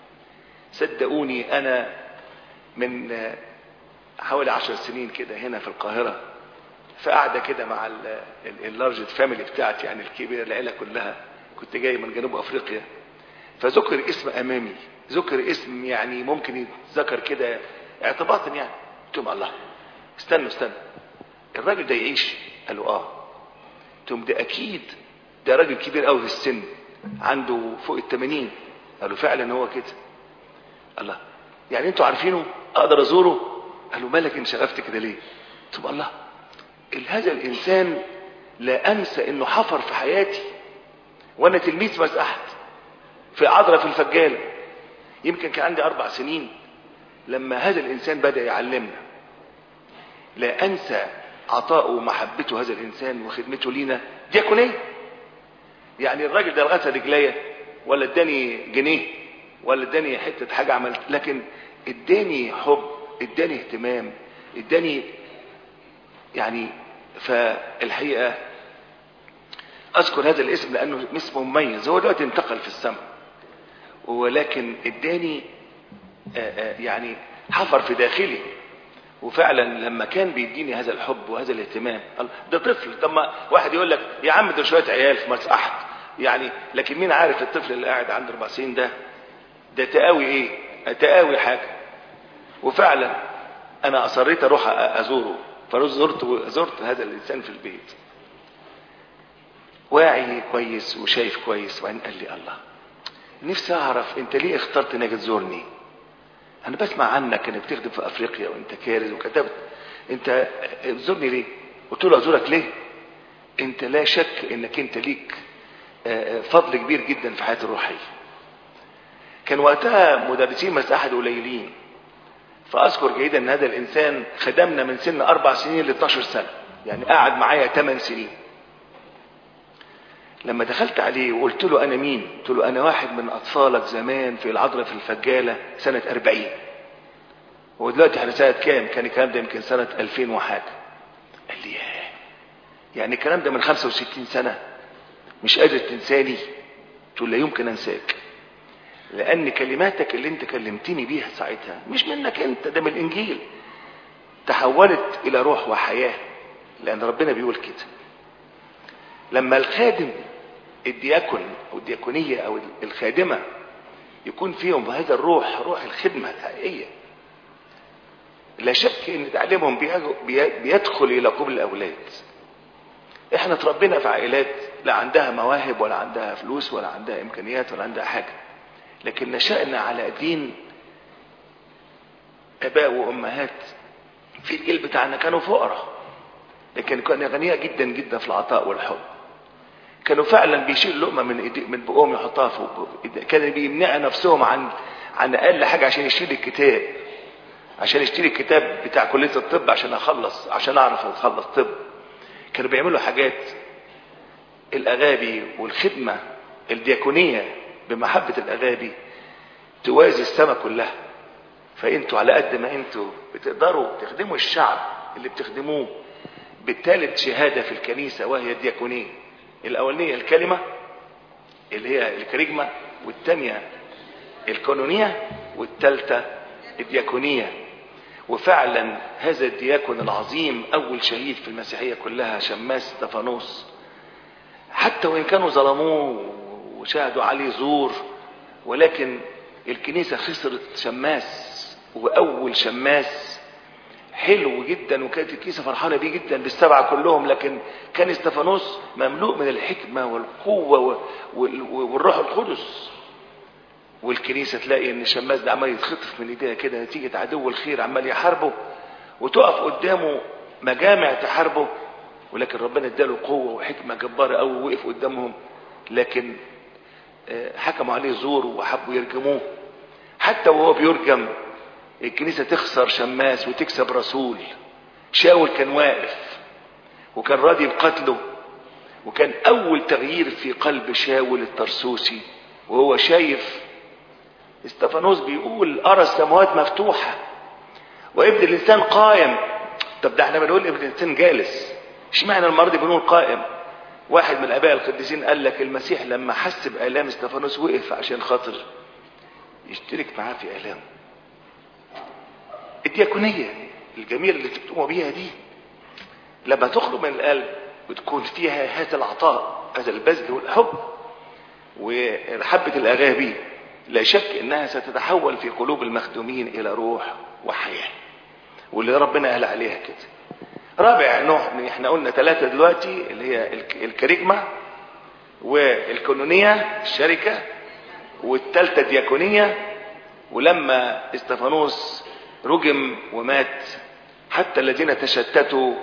صدقوني انا من حوالي عشر سنين كده هنا في القاهره فقاعده كده مع اللارج فاميلي بتاعتي يعني الكبيره العيله كلها كنت جاي من جنوب افريقيا فذكر اسم امامي ذكر اسم يعني ممكن يتذكر كده اعتباطا يعني قلت لهم الله استنوا استنوا الراجل ده يعيش قالوا اه قلت لهم ده اكيد ده راجل كبير قوي في السن عنده فوق الثمانين قالوا فعلا هو كده الله يعني انتوا عارفينه اقدر ازوره قالوا مالك انشغفت كده ليه طب الله هذا الانسان لا انسى انه حفر في حياتي وانا تلميذ مساحت في عذرة في الفجالة يمكن كان عندي اربع سنين لما هذا الانسان بدأ يعلمنا لا انسى عطاءه ومحبته هذا الانسان وخدمته لينا دياكونية يعني الراجل ده غسل رجليا ولا اداني جنيه ولا اداني حتة حاجة عملت لكن اداني حب اداني اهتمام اداني يعني فالحقيقة اذكر هذا الاسم لانه اسمه مميز هو دلوقتي انتقل في السماء ولكن اداني يعني حفر في داخلي وفعلا لما كان بيديني هذا الحب وهذا الاهتمام ده طفل طب ما واحد يقول لك يا عم ده شويه عيال في مساحت يعني لكن مين عارف الطفل اللي قاعد عنده اربع سنين ده ده تقاوي ايه تقاوي حاجه وفعلا انا اصريت اروح ازوره فزرت زرت هذا الانسان في البيت واعي كويس وشايف كويس وبعدين قال لي الله نفسي اعرف انت ليه اخترت انك تزورني انا بسمع عنك انك بتخدم في افريقيا وانت كارز وكتبت انت تزورني ليه قلت له ازورك ليه انت لا شك انك انت ليك فضل كبير جدا في حياتي الروحيه كان وقتها مدرسين مساحه قليلين فاذكر جيدا ان هذا الانسان خدمنا من سن اربع سنين ل 12 سنه يعني قعد معايا 8 سنين لما دخلت عليه وقلت له انا مين قلت له انا واحد من اطفالك زمان في العذراء في الفجالة سنة 40 ودلوقتي احنا سنة كام كان الكلام ده يمكن سنة 2000 وحاجة قال لي ياه يعني الكلام ده من 65 سنة مش قادر تنساني قلت له لا يمكن انساك لان كلماتك اللي انت كلمتني بيها ساعتها مش منك انت ده من الانجيل تحولت الى روح وحياة لان ربنا بيقول كده لما الخادم الدياكون او الدياكونية او الخادمة يكون فيهم هذا الروح روح الخدمة الحقيقية لا شك ان تعليمهم بيدخل الى قبل الاولاد احنا اتربينا في عائلات لا عندها مواهب ولا عندها فلوس ولا عندها امكانيات ولا عندها حاجة لكن نشأنا على دين اباء وامهات في الجيل بتاعنا كانوا فقراء لكن كانوا غنية جدا جدا في العطاء والحب كانوا فعلا بيشيل لقمه من إيدي من بقهم يحطها فوق كانوا بيمنعوا نفسهم عن عن اقل حاجه عشان يشيل الكتاب عشان يشتري الكتاب بتاع كليه الطب عشان اخلص عشان اعرف اخلص طب كانوا بيعملوا حاجات الاغابي والخدمه الدياكونيه بمحبه الاغابي توازي السماء كلها فانتوا على قد ما انتوا بتقدروا تخدموا الشعب اللي بتخدموه بالثالث شهاده في الكنيسه وهي الدياكونيه الاولانيه الكلمه اللي هي الكاريجما والثانيه الكانونيه والثالثه الدياكونيه وفعلا هذا الدياكون العظيم اول شهيد في المسيحيه كلها شماس استفانوس حتى وان كانوا ظلموه وشاهدوا عليه زور ولكن الكنيسه خسرت شماس واول شماس حلو جدا وكانت الكنيسه فرحانه بيه جدا بالسبعه كلهم لكن كان استفانوس مملوء من الحكمه والقوه والروح القدس والكنيسه تلاقي ان الشماس ده عمال يتخطف من ايديها كده نتيجه عدو الخير عمال يحاربه وتقف قدامه مجامع تحاربه ولكن ربنا اداله قوه وحكمه جباره قوي ووقف قدامهم لكن حكموا عليه زور وحبوا يرجموه حتى وهو بيرجم الكنيسة تخسر شماس وتكسب رسول شاول كان واقف وكان راضي بقتله وكان أول تغيير في قلب شاول الترسوسي وهو شايف استفانوس بيقول أرى السماوات مفتوحة وابن الإنسان قائم طب ده احنا بنقول ابن الإنسان جالس اشمعنى المرة دي بنقول قائم واحد من الآباء القديسين قال لك المسيح لما حس بآلام استفانوس وقف عشان خاطر يشترك معاه في آلامه الدياكونية الجميلة اللي بتقوموا بيها دي لما تخرج من القلب وتكون فيها هذا العطاء هذا البذل والحب وحبة الأغابي لا شك انها ستتحول في قلوب المخدومين الى روح وحياة واللي ربنا قال عليها كده رابع نوع من احنا قلنا ثلاثة دلوقتي اللي هي الكاريجما والكونونية الشركة والثالثة دياكونية ولما استفانوس رجم ومات حتى الذين تشتتوا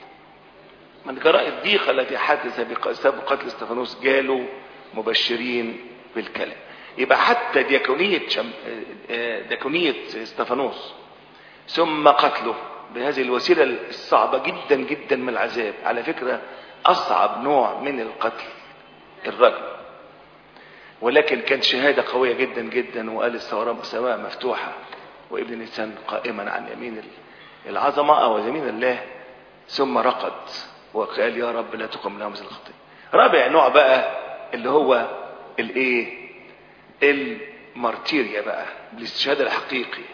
من جراء الضيقة التي حدث بسبب قتل استفانوس جالوا مبشرين بالكلام يبقى حتى ديكونية شم... ديكونية استفانوس ثم قتله بهذه الوسيلة الصعبة جدا جدا من العذاب على فكرة أصعب نوع من القتل الرجل ولكن كان شهادة قوية جدا جدا وقال السماء مفتوحة وابن الإنسان قائما عن يمين العظمة أو يمين الله ثم رقد وقال يا رب لا تقم لهم مثل الخطية رابع نوع بقى اللي هو الايه المارتيريا بقى الاستشهاد الحقيقي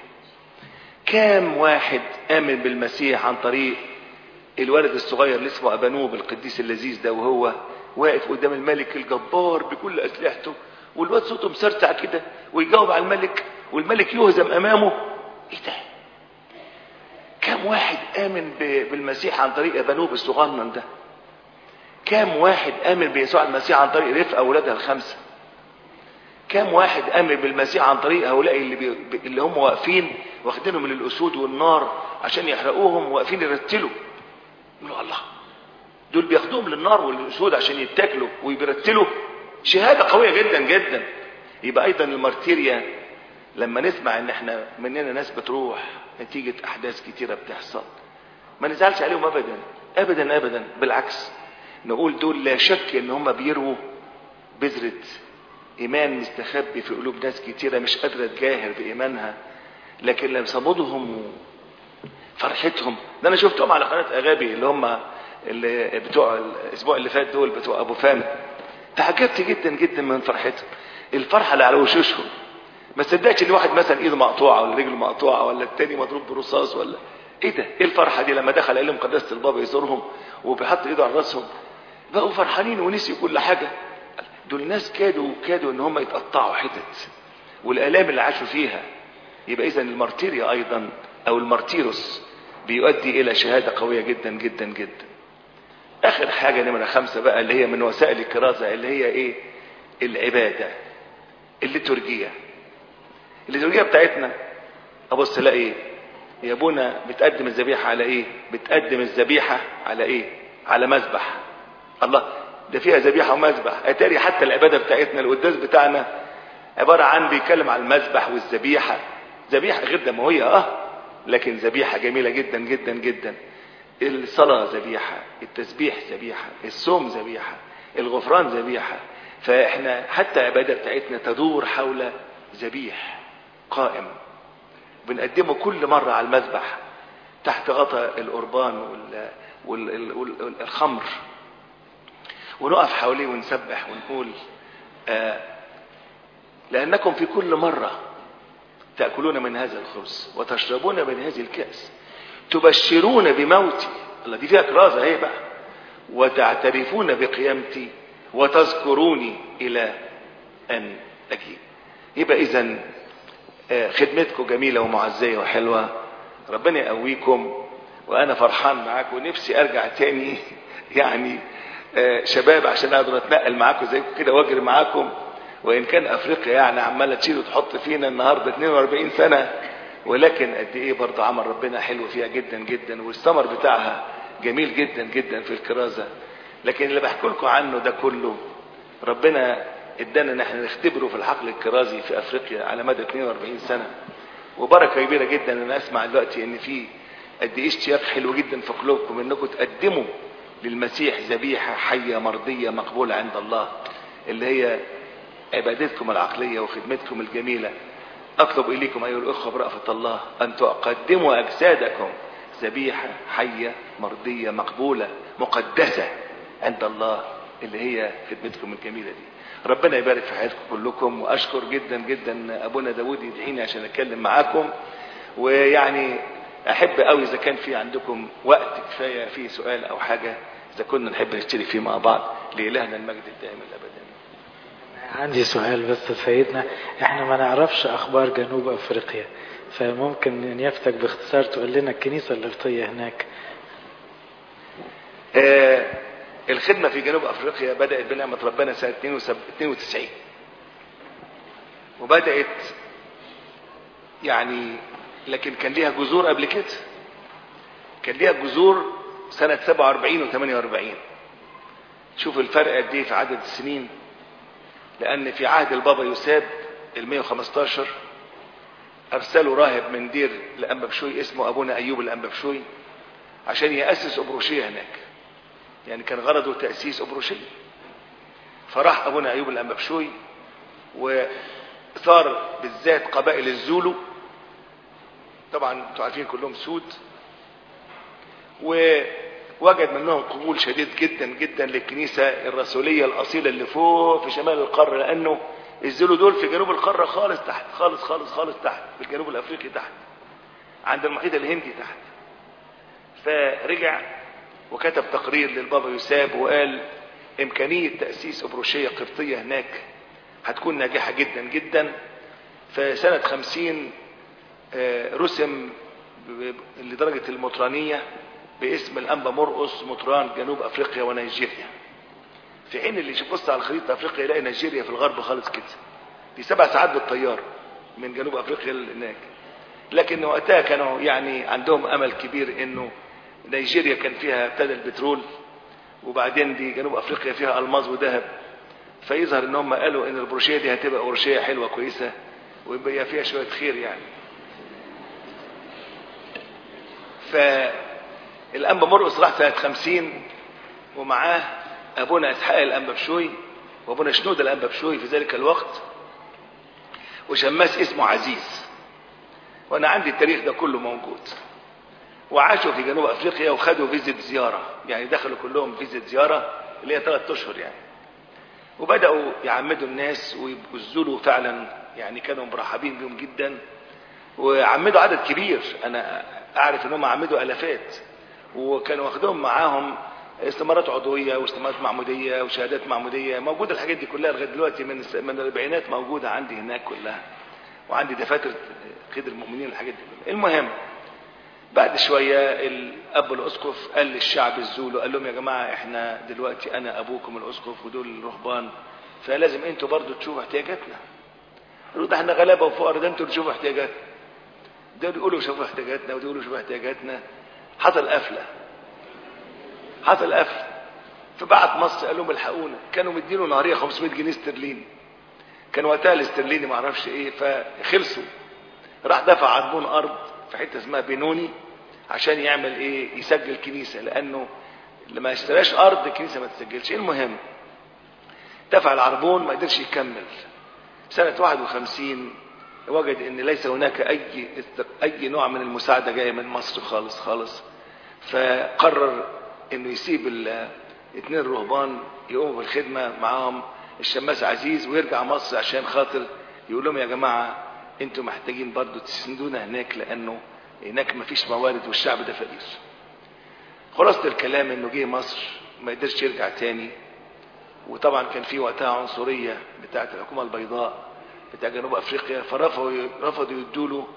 كام واحد آمن بالمسيح عن طريق الولد الصغير اللي اسمه أبانوب القديس اللذيذ ده وهو واقف قدام الملك الجبار بكل أسلحته والواد صوته مسرتع كده ويجاوب على الملك والملك يهزم أمامه إيه ده؟ كام واحد آمن بالمسيح عن طريق أبانوب الصغنن ده؟ كام واحد آمن بيسوع المسيح عن طريق رفقة أولادها الخمسة؟ كام واحد آمن بالمسيح عن طريق هؤلاء اللي, بي... اللي هم واقفين واخدينهم من الأسود والنار عشان يحرقوهم واقفين يرتلوا يقولوا الله دول بياخدوهم للنار والأسود عشان يتاكلوا ويبرتلوا شهادة قوية جدا جدا يبقى أيضا المارتيريا لما نسمع ان احنا مننا ناس بتروح نتيجة أحداث كتيرة بتحصل ما نزعلش عليهم أبدا أبدا أبدا بالعكس نقول دول لا شك ان هم بيروا بذرة ايمان مستخبي في قلوب ناس كتيرة مش قادرة تجاهر بايمانها لكن لما صمودهم فرحتهم ده انا شفتهم على قناة اغابي اللي هم اللي بتوع الاسبوع اللي فات دول بتوع ابو فان تعجبت جدا جدا من فرحتهم الفرحة اللي على وشوشهم ما صدقتش ان واحد مثلا ايده مقطوعة ولا رجله مقطوعة ولا التاني مضروب برصاص ولا ايه ده ايه الفرحة دي لما دخل عليهم قداسة البابا يزورهم وبيحط ايده على راسهم بقوا فرحانين ونسيوا كل حاجة دول ناس كادوا كادوا ان هم يتقطعوا حتت والالام اللي عاشوا فيها يبقى اذا المارتيريا ايضا او المارتيروس بيؤدي الى شهادة قوية جدا جدا جدا اخر حاجة نمرة خمسة بقى اللي هي من وسائل الكرازة اللي هي ايه العبادة الليتورجية الليتورجية بتاعتنا ابص الاقي ايه يا ابونا بتقدم الذبيحة على ايه بتقدم الذبيحة على ايه على مذبح الله ده فيها ذبيحه ومذبح اتاري حتى العباده بتاعتنا القداس بتاعنا عباره عن بيتكلم عن المذبح والذبيحه ذبيحه غير دمويه اه لكن ذبيحه جميله جدا جدا جدا الصلاه ذبيحه التسبيح ذبيحه الصوم ذبيحه الغفران ذبيحه فاحنا حتى العباده بتاعتنا تدور حول ذبيح قائم بنقدمه كل مره على المذبح تحت غطاء القربان والخمر ونقف حواليه ونسبح ونقول آه لأنكم في كل مرة تأكلون من هذا الخبز وتشربون من هذه الكأس تبشرون بموتي الله دي فيها كرازة اهي بقى وتعترفون بقيامتي وتذكروني إلى أن أجيب يبقى إذا آه خدمتكم جميلة ومعزية وحلوة ربنا يقويكم وأنا فرحان معاكم ونفسي أرجع تاني يعني شباب عشان اقدر اتنقل معاكم زي كده واجري معاكم وان كان افريقيا يعني عماله تشيل وتحط فينا النهارده 42 سنه ولكن قد ايه برضه عمل ربنا حلو فيها جدا جدا والثمر بتاعها جميل جدا جدا في الكرازه لكن اللي بحكي لكم عنه ده كله ربنا ادانا ان احنا نختبره في الحقل الكرازي في افريقيا على مدى 42 سنه وبركه كبيره جدا ان اسمع دلوقتي ان في قد ايه اشتياق حلو جدا في قلوبكم انكم تقدموا للمسيح ذبيحة حية مرضية مقبولة عند الله اللي هي عبادتكم العقلية وخدمتكم الجميلة أطلب إليكم أيها الأخوة برأفة الله أن تقدموا أجسادكم ذبيحة حية مرضية مقبولة مقدسة عند الله اللي هي خدمتكم الجميلة دي ربنا يبارك في حياتكم كلكم وأشكر جدا جدا أبونا داود يدعيني عشان أتكلم معاكم ويعني احب قوي اذا كان في عندكم وقت كفايه في سؤال او حاجه اذا كنا نحب نشترك فيه مع بعض لالهنا المجد الدائم الابدي عندي سؤال بس سيدنا احنا ما نعرفش اخبار جنوب افريقيا فممكن نيافتك باختصار تقول لنا الكنيسه القبطيه هناك آه الخدمه في جنوب افريقيا بدات بنعمه ربنا سنه 92 وبدات يعني لكن كان ليها جذور قبل كده كان ليها جذور سنة 47 و 48 شوف الفرق قد ايه في عدد السنين لأن في عهد البابا يساب ال 115 أرسلوا راهب من دير الأنبابشوي اسمه أبونا أيوب الأنبابشوي عشان يأسس أبروشية هناك يعني كان غرضه تأسيس أبروشية فراح أبونا أيوب الأنبابشوي وصار بالذات قبائل الزولو طبعا انتوا عارفين كلهم سود ووجد منهم قبول شديد جدا جدا للكنيسة الرسولية الأصيلة اللي فوق في شمال القارة لأنه الزولو دول في جنوب القارة خالص تحت خالص خالص خالص تحت في الجنوب الأفريقي تحت عند المحيط الهندي تحت فرجع وكتب تقرير للبابا يساب وقال إمكانية تأسيس أبروشية قبطية هناك هتكون ناجحة جدا جدا فسنة خمسين رسم لدرجة المطرانية باسم الأنبا مرقص مطران جنوب أفريقيا ونيجيريا في حين اللي يبص على الخريطة أفريقيا يلاقي نيجيريا في الغرب خالص كده دي سبع ساعات بالطيارة من جنوب أفريقيا هناك لكن وقتها كانوا يعني عندهم أمل كبير إنه نيجيريا كان فيها ابتدى البترول وبعدين دي جنوب أفريقيا فيها ألماظ وذهب فيظهر إن هم قالوا إن البروشية دي هتبقى بروشية حلوة كويسة ويبقى فيها شوية خير يعني فالأنبا مرقص راح سنة خمسين ومعاه أبونا إسحاق الأنبا بشوي وأبونا شنود الأنبا بشوي في ذلك الوقت وشماس اسمه عزيز وأنا عندي التاريخ ده كله موجود وعاشوا في جنوب أفريقيا وخدوا فيزيت زيارة يعني دخلوا كلهم فيزيت زيارة اللي هي ثلاث أشهر يعني وبدأوا يعمدوا الناس ويبذلوا فعلا يعني كانوا مرحبين بهم جدا وعمدوا عدد كبير أنا اعرف انهم عمدوا الافات وكانوا واخدهم معاهم استمارات عضويه واستمارات معموديه وشهادات معموديه موجوده الحاجات دي كلها لغايه دلوقتي من من الاربعينات موجوده عندي هناك كلها وعندي دفاتر قيد المؤمنين الحاجات دي كلها المهم بعد شويه الاب الاسقف قال للشعب الزولو قال لهم يا جماعه احنا دلوقتي انا ابوكم الاسقف ودول الرهبان فلازم انتوا برضو تشوفوا احتياجاتنا قالوا ده احنا غلابه وفقراء ده انتوا تشوفوا احتياجاتنا ده يقولوا شوفوا احتياجاتنا وده يقولوا شوفوا احتياجاتنا حصل قفله حصل قفله فبعت مصر قال لهم الحقونا كانوا مدينه نهاريه 500 جنيه استرليني كان وقتها الاسترليني ما اعرفش ايه فخلصوا راح دفع عربون ارض في حته اسمها بينوني عشان يعمل ايه يسجل كنيسه لانه لما اشتراش ارض الكنيسه ما تسجلش المهم دفع العربون ما قدرش يكمل سنه 51 وجد ان ليس هناك اي اي نوع من المساعده جايه من مصر خالص خالص فقرر انه يسيب الاثنين الرهبان يقوموا بالخدمه معاهم الشماس عزيز ويرجع مصر عشان خاطر يقول لهم يا جماعه انتوا محتاجين برضو تسندونا هناك لانه هناك مفيش موارد والشعب ده فقير خلاصة الكلام انه جه مصر ما قدرش يرجع تاني وطبعا كان في وقتها عنصرية بتاعت الحكومة البيضاء بتاع جنوب افريقيا فرفضوا رفضوا يدوا له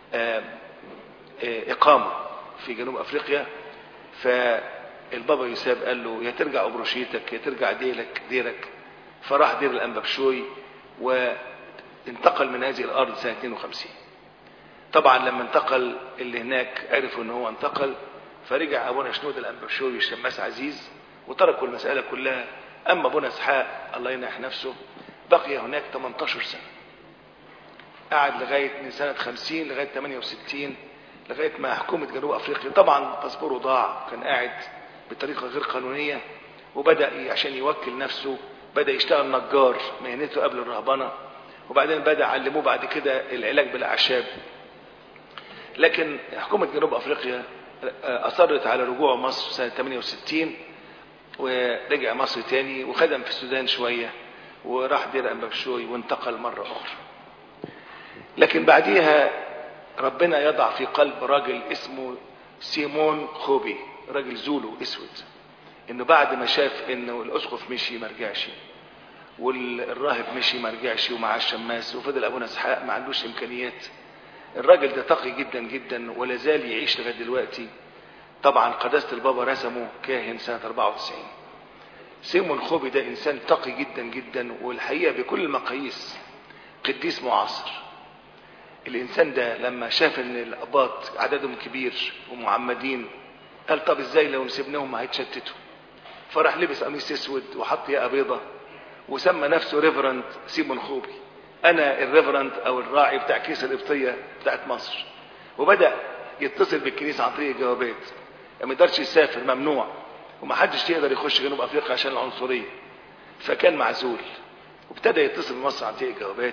اقامه في جنوب افريقيا فالبابا يساب قال له يا ترجع ابروشيتك يا ترجع ديرك ديرك فراح دير الانبابشوي وانتقل من هذه الارض سنه 52 طبعا لما انتقل اللي هناك عرفوا ان هو انتقل فرجع ابونا شنود الانبابشوي الشماس عزيز وتركوا المساله كلها اما ابونا اسحاق الله ينح نفسه بقي هناك 18 سنه قعد لغاية من سنة 50 لغاية 68 لغاية ما حكومة جنوب أفريقيا طبعا باسبوره ضاع كان قاعد بطريقة غير قانونية وبدأ عشان يوكل نفسه بدأ يشتغل نجار مهنته قبل الرهبنة وبعدين بدأ علموه بعد كده العلاج بالأعشاب لكن حكومة جنوب أفريقيا أصرت على رجوعه مصر سنة 68 ورجع مصر تاني وخدم في السودان شوية وراح دير أنبابشوي وانتقل مرة أخرى لكن بعديها ربنا يضع في قلب راجل اسمه سيمون خوبي راجل زولو اسود انه بعد ما شاف انه الاسقف مشي ما رجعش والراهب مشي ما رجعش ومعاه الشماس وفضل ابونا اسحاق ما عندوش امكانيات الراجل ده تقي جدا جدا ولا زال يعيش لغايه دلوقتي طبعا قداسه البابا رسمه كاهن سنه 94 سيمون خوبي ده انسان تقي جدا جدا والحقيقه بكل المقاييس قديس معاصر الانسان ده لما شاف ان الاباط عددهم كبير ومعمدين قال طب ازاي لو سيبناهم هيتشتتوا فراح لبس قميص اسود وحط ياقه بيضه وسمى نفسه ريفرنت سيمون خوبي انا الريفرنت او الراعي بتاع كنيسه القبطيه بتاعت مصر وبدا يتصل بالكنيسه عن طريق الجوابات ما يقدرش يسافر ممنوع ومحدش يقدر يخش جنوب افريقيا عشان العنصريه فكان معزول وابتدى يتصل بمصر عن طريق الجوابات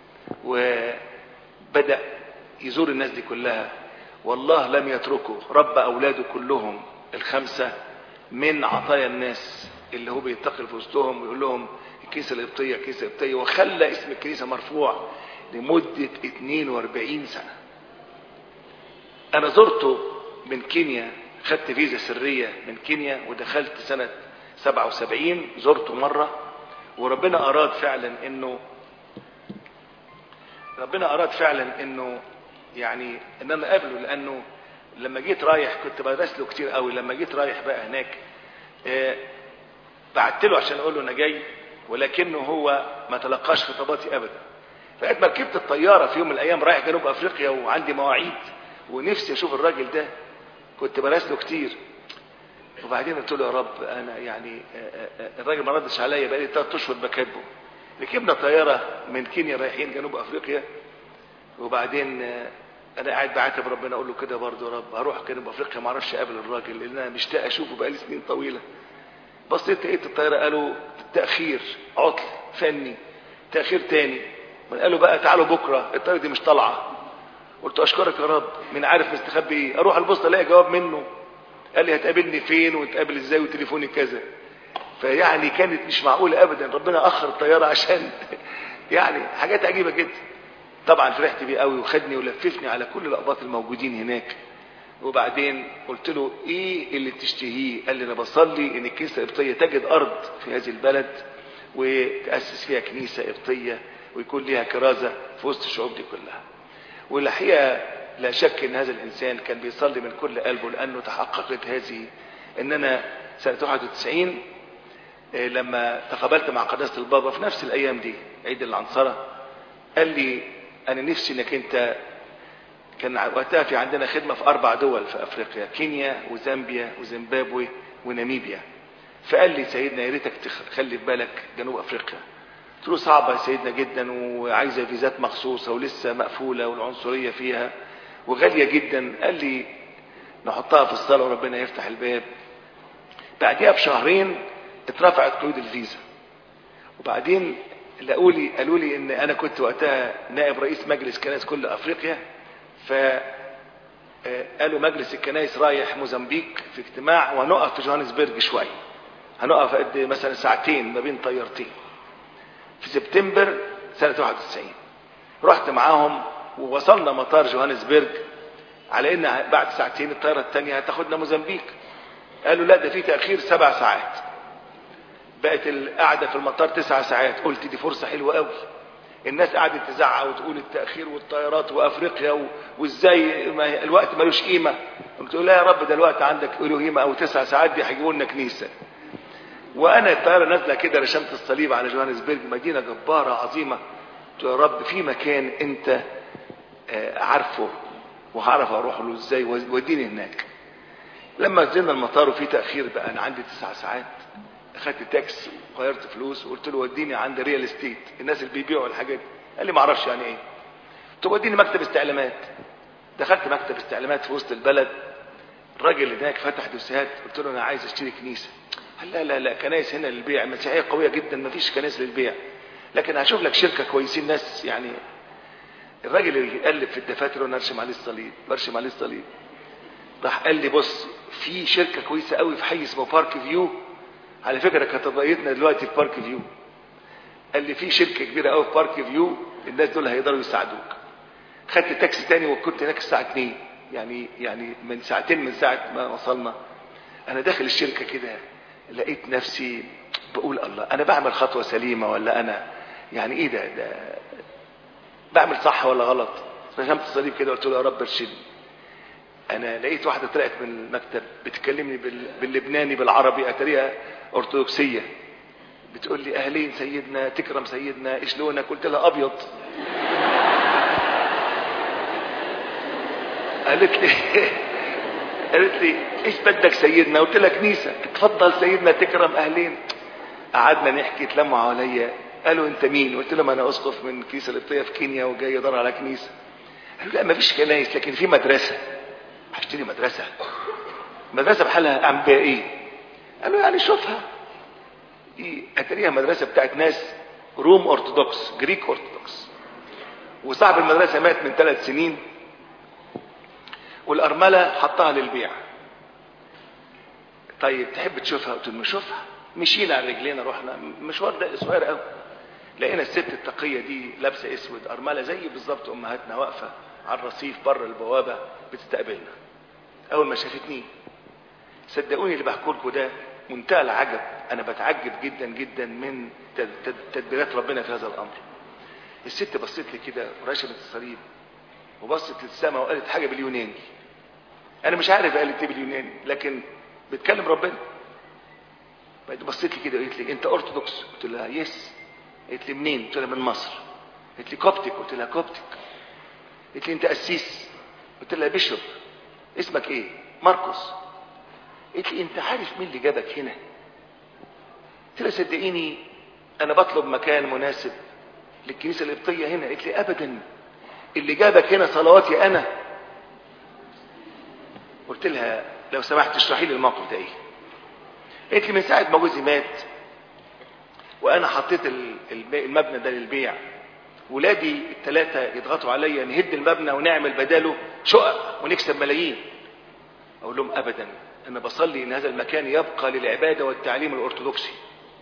وبدا يزور الناس دي كلها والله لم يتركه رب اولاده كلهم الخمسه من عطايا الناس اللي هو بينتقل في وسطهم ويقول لهم الكنيسه القبطيه الكنيسه القبطيه وخلى اسم الكنيسه مرفوع لمده 42 سنه. انا زرته من كينيا خدت فيزا سريه من كينيا ودخلت سنه 77 زرته مره وربنا اراد فعلا انه ربنا اراد فعلا انه يعني ان انا اقابله لانه لما جيت رايح كنت بدرس له كتير قوي لما جيت رايح بقى هناك آه بعت له عشان اقول له انا جاي ولكنه هو ما تلقاش خطاباتي ابدا فقد ما ركبت الطياره في يوم من الايام رايح جنوب افريقيا وعندي مواعيد ونفسي اشوف الراجل ده كنت براسله كتير وبعدين قلت له يا رب انا يعني الراجل ما ردش عليا بقالي ثلاث اشهر بكاتبه ركبنا طياره من كينيا رايحين جنوب افريقيا وبعدين انا قاعد بعاتب ربنا اقول له كده برضه يا رب هروح جنوب افريقيا ما اعرفش اقابل الراجل لان انا مشتاق اشوفه بقالي سنين طويله بصيت لقيت الطياره قالوا تاخير عطل فني تاخير تاني قالوا بقى تعالوا بكره الطياره دي مش طالعه قلت اشكرك يا رب من عارف مستخبي ايه اروح البوسطه الاقي جواب منه قال لي هتقابلني فين ونتقابل ازاي وتليفوني كذا فيعني كانت مش معقوله ابدا ربنا اخر الطياره عشان يعني حاجات عجيبه جدا طبعا فرحت بيه قوي وخدني ولففني على كل الاقباط الموجودين هناك وبعدين قلت له ايه اللي تشتهيه قال لي انا بصلي ان الكنيسه القبطيه تجد ارض في هذه البلد وتاسس فيها كنيسه قبطيه ويكون ليها كرازه في وسط الشعوب دي كلها والحقيقه لا شك ان هذا الانسان كان بيصلي من كل قلبه لانه تحققت هذه ان انا سنه 91 لما تقابلت مع قداسه البابا في نفس الايام دي عيد العنصره قال لي انا نفسي انك انت كان وقتها في عندنا خدمه في اربع دول في افريقيا كينيا وزامبيا وزيمبابوي وناميبيا فقال لي سيدنا يا ريتك تخلي في بالك جنوب افريقيا قلت له صعبه يا سيدنا جدا وعايزه فيزات مخصوصه ولسه مقفوله والعنصريه فيها وغاليه جدا قال لي نحطها في الصلاه وربنا يفتح الباب بعديها بشهرين اترفعت قيود الفيزا وبعدين لقوا لي قالوا لي ان انا كنت وقتها نائب رئيس مجلس كنائس كل افريقيا ف قالوا مجلس الكنائس رايح موزمبيق في اجتماع وهنقف في جوهانسبرج شويه هنقف قد مثلا ساعتين ما بين طيارتين في سبتمبر سنه 91 رحت معاهم ووصلنا مطار جوهانسبرج على ان بعد ساعتين الطياره الثانيه هتاخدنا موزمبيق قالوا لا ده في تاخير سبع ساعات بقت القعده في المطار تسع ساعات قلت دي فرصه حلوه قوي الناس قعدت تزعق وتقول التاخير والطيارات وافريقيا و... وازاي ما الوقت ملوش قيمه قلت له لا يا رب ده الوقت عندك له قيمه او تسع ساعات دي هيجيبوا لنا كنيسه وانا الطياره نازله كده رشمت الصليب على جوهانسبرج مدينه جباره عظيمه قلت له يا رب في مكان انت عارفه وهعرف اروح له ازاي وديني هناك لما نزلنا المطار وفي تاخير بقى انا عندي تسع ساعات اخدت تاكس وغيرت فلوس وقلت له وديني عند ريال استيت الناس اللي بيبيعوا الحاجات دي قال لي ما اعرفش يعني ايه قلت له وديني مكتب استعلامات دخلت مكتب استعلامات في وسط البلد الراجل اللي هناك فتح دوسيات قلت له انا عايز اشتري كنيسه قال لا لا لا كنايس هنا للبيع المسيحيه قويه جدا ما فيش كنايس للبيع لكن هشوف لك شركه كويسين ناس يعني الراجل اللي يقلب في الدفاتر وانا ارشم عليه الصليب برشم عليه الصليب راح قال لي بص في شركه كويسه قوي في حي اسمه بارك فيو على فكره كانت قضيتنا دلوقتي في بارك فيو قال لي في شركه كبيره قوي في بارك فيو الناس دول هيقدروا يساعدوك خدت تاكسي تاني وكنت هناك الساعه 2 يعني يعني من ساعتين من ساعه ما وصلنا انا داخل الشركه كده لقيت نفسي بقول الله انا بعمل خطوه سليمه ولا انا يعني ايه ده ده بعمل صح ولا غلط رشمت الصليب كده قلت له يا رب ارشدني انا لقيت واحده طلعت من المكتب بتكلمني باللبناني بالعربي اتريها ارثوذكسيه بتقول لي اهلين سيدنا تكرم سيدنا ايش لونك قلت لها ابيض قالت لي قالت لي ايش بدك سيدنا قلت لها كنيسه اتفضل سيدنا تكرم اهلين قعدنا نحكي اتلموا عليا قالوا انت مين قلت لهم انا اسقف من كنيسه القبطيه في كينيا وجاي ادور على كنيسه قالوا لا ما فيش كنايس لكن في مدرسه هشتري مدرسه مدرسه بحالها اعمل بيها ايه قالوا يعني شوفها دي اتاريها مدرسه بتاعت ناس روم ارثوذكس جريك ارثوذكس وصاحب المدرسه مات من ثلاث سنين والارمله حطها للبيع طيب تحب تشوفها قلت له نشوفها مشينا على رجلينا رحنا مشوار ده صغير قوي لقينا الست التقيه دي لابسه اسود ارمله زي بالظبط امهاتنا واقفه على الرصيف بره البوابه بتستقبلنا اول ما شافتني صدقوني اللي بحكوا لكم ده منتهى العجب انا بتعجب جدا جدا من تد- تد- تدبيرات ربنا في هذا الامر الست بصت لي كده ورشمت الصليب وبصت للسماء وقالت حاجه باليوناني انا مش عارف قالت ايه باليوناني لكن بتكلم ربنا بعد بصيت لي كده وقالت لي انت ارثوذكس قلت لها يس قالت لي منين قلت لها من مصر قالت لي كوبتك قلت لها كوبتك قالت لي انت قسيس قلت لها بيشوب اسمك ايه ماركوس قالت لي انت عارف مين اللي جابك هنا قلت لها صدقيني انا بطلب مكان مناسب للكنيسه القبطيه هنا قالت لي ابدا اللي جابك هنا صلواتي انا قلت لها لو سمحت اشرحي لي الموقف ده ايه قالت لي من ساعه ما جوزي مات وانا حطيت ال- الب- المبنى ده للبيع ولادي الثلاثه يضغطوا عليا نهد المبنى ونعمل بداله شقق ونكسب ملايين اقول لهم ابدا انا بصلي ان هذا المكان يبقى للعباده والتعليم الارثوذكسي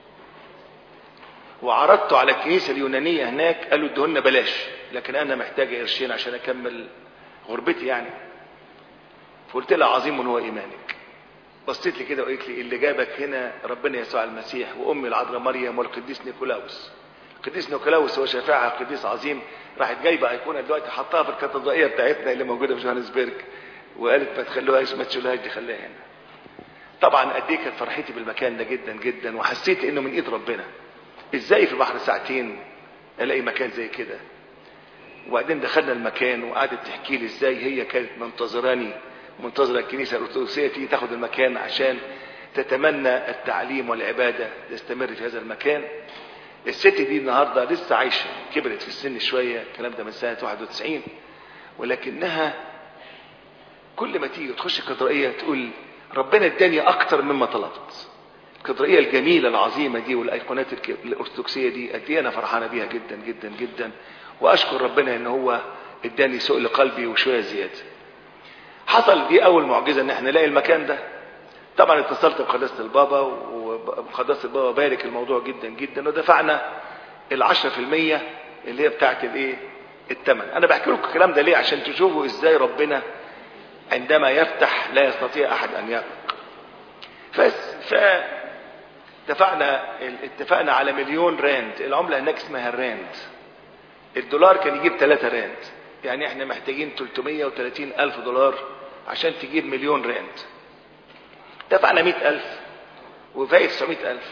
وعرضته على الكنيسه اليونانيه هناك قالوا ادهولنا بلاش لكن انا محتاج قرشين عشان اكمل غربتي يعني فقلت لها عظيم هو ايمانك بصيت لي كده وقالت لي اللي جابك هنا ربنا يسوع المسيح وامي العذراء مريم والقديس نيكولاوس القديس نيكولاوس هو شفاعة قديس عظيم راحت جايبه ايقونه دلوقتي حطها في الكاتدرائيه بتاعتنا اللي موجوده في جوهانسبرج وقالت ما تخلوهاش ما تشيلوهاش دي خليها هنا طبعا قد ايه كانت فرحتي بالمكان ده جدا جدا وحسيت انه من ايد ربنا ازاي في بحر ساعتين الاقي مكان زي كده وبعدين دخلنا المكان وقعدت تحكي لي ازاي هي كانت منتظراني منتظره الكنيسه الارثوذكسيه تيجي تاخد المكان عشان تتمنى التعليم والعباده تستمر في هذا المكان الست دي النهارده لسه عايشه كبرت في السن شويه الكلام ده من سنه 91 ولكنها كل ما تيجي تخش الكاتدرائيه تقول ربنا اداني اكتر مما طلبت الكاتدرائيه الجميله العظيمه دي والايقونات الك- الارثوذكسيه دي قد ايه انا فرحانه بيها جدا جدا جدا واشكر ربنا ان هو اداني سوء لقلبي وشويه زياده حصل دي اول معجزه ان احنا نلاقي المكان ده طبعا اتصلت بقداسه البابا وقداسه البابا بارك الموضوع جدا جدا ودفعنا العشرة في المية اللي هي بتاعت الايه الثمن انا بحكي لكم الكلام ده ليه عشان تشوفوا ازاي ربنا عندما يفتح لا يستطيع احد ان يغلق بس ف دفعنا اتفقنا على مليون راند العملة هناك اسمها الراند الدولار كان يجيب 3 راند يعني احنا محتاجين 330 ألف دولار عشان تجيب مليون راند دفعنا 100 ألف وباقي 900 ألف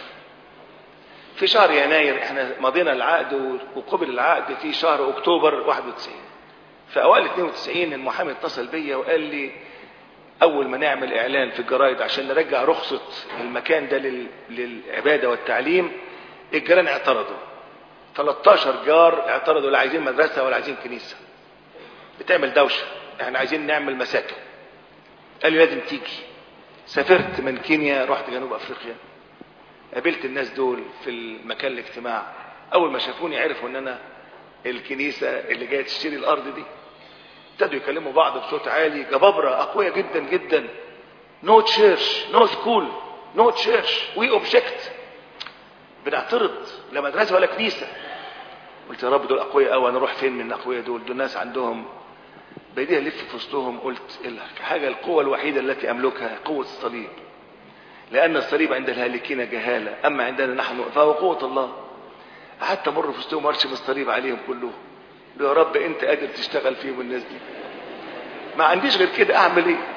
في شهر يناير احنا مضينا العقد وقبل العقد في شهر اكتوبر 91 في اوائل 92 المحامي اتصل بيا وقال لي اول ما نعمل اعلان في الجرايد عشان نرجع رخصة المكان ده لل... للعبادة والتعليم الجيران اعترضوا 13 جار اعترضوا لا عايزين مدرسة ولا عايزين كنيسة بتعمل دوشة احنا عايزين نعمل مساكن قال لي لازم تيجي سافرت من كينيا رحت جنوب افريقيا قابلت الناس دول في المكان الاجتماع اول ما شافوني عرفوا ان انا الكنيسة اللي جاية تشتري الارض دي ابتدوا يكلموا بعض بصوت عالي جبابرة اقوياء جدا جدا نو تشيرش نو سكول نو تشيرش وي اوبجكت بنعترض لا مدرسة ولا كنيسة قلت يا رب دول اقوياء قوي انا اروح فين من الاقوياء دول دول ناس عندهم بدي الف في وسطهم قلت الحاجة القوة الوحيدة التي املكها قوة الصليب لان الصليب عند الهالكين جهالة اما عندنا نحن فهو قوة الله قعدت امر في وسطهم وارشم الصليب عليهم كلهم يا رب انت قادر تشتغل فيهم الناس دي ما عنديش غير كده اعمل ايه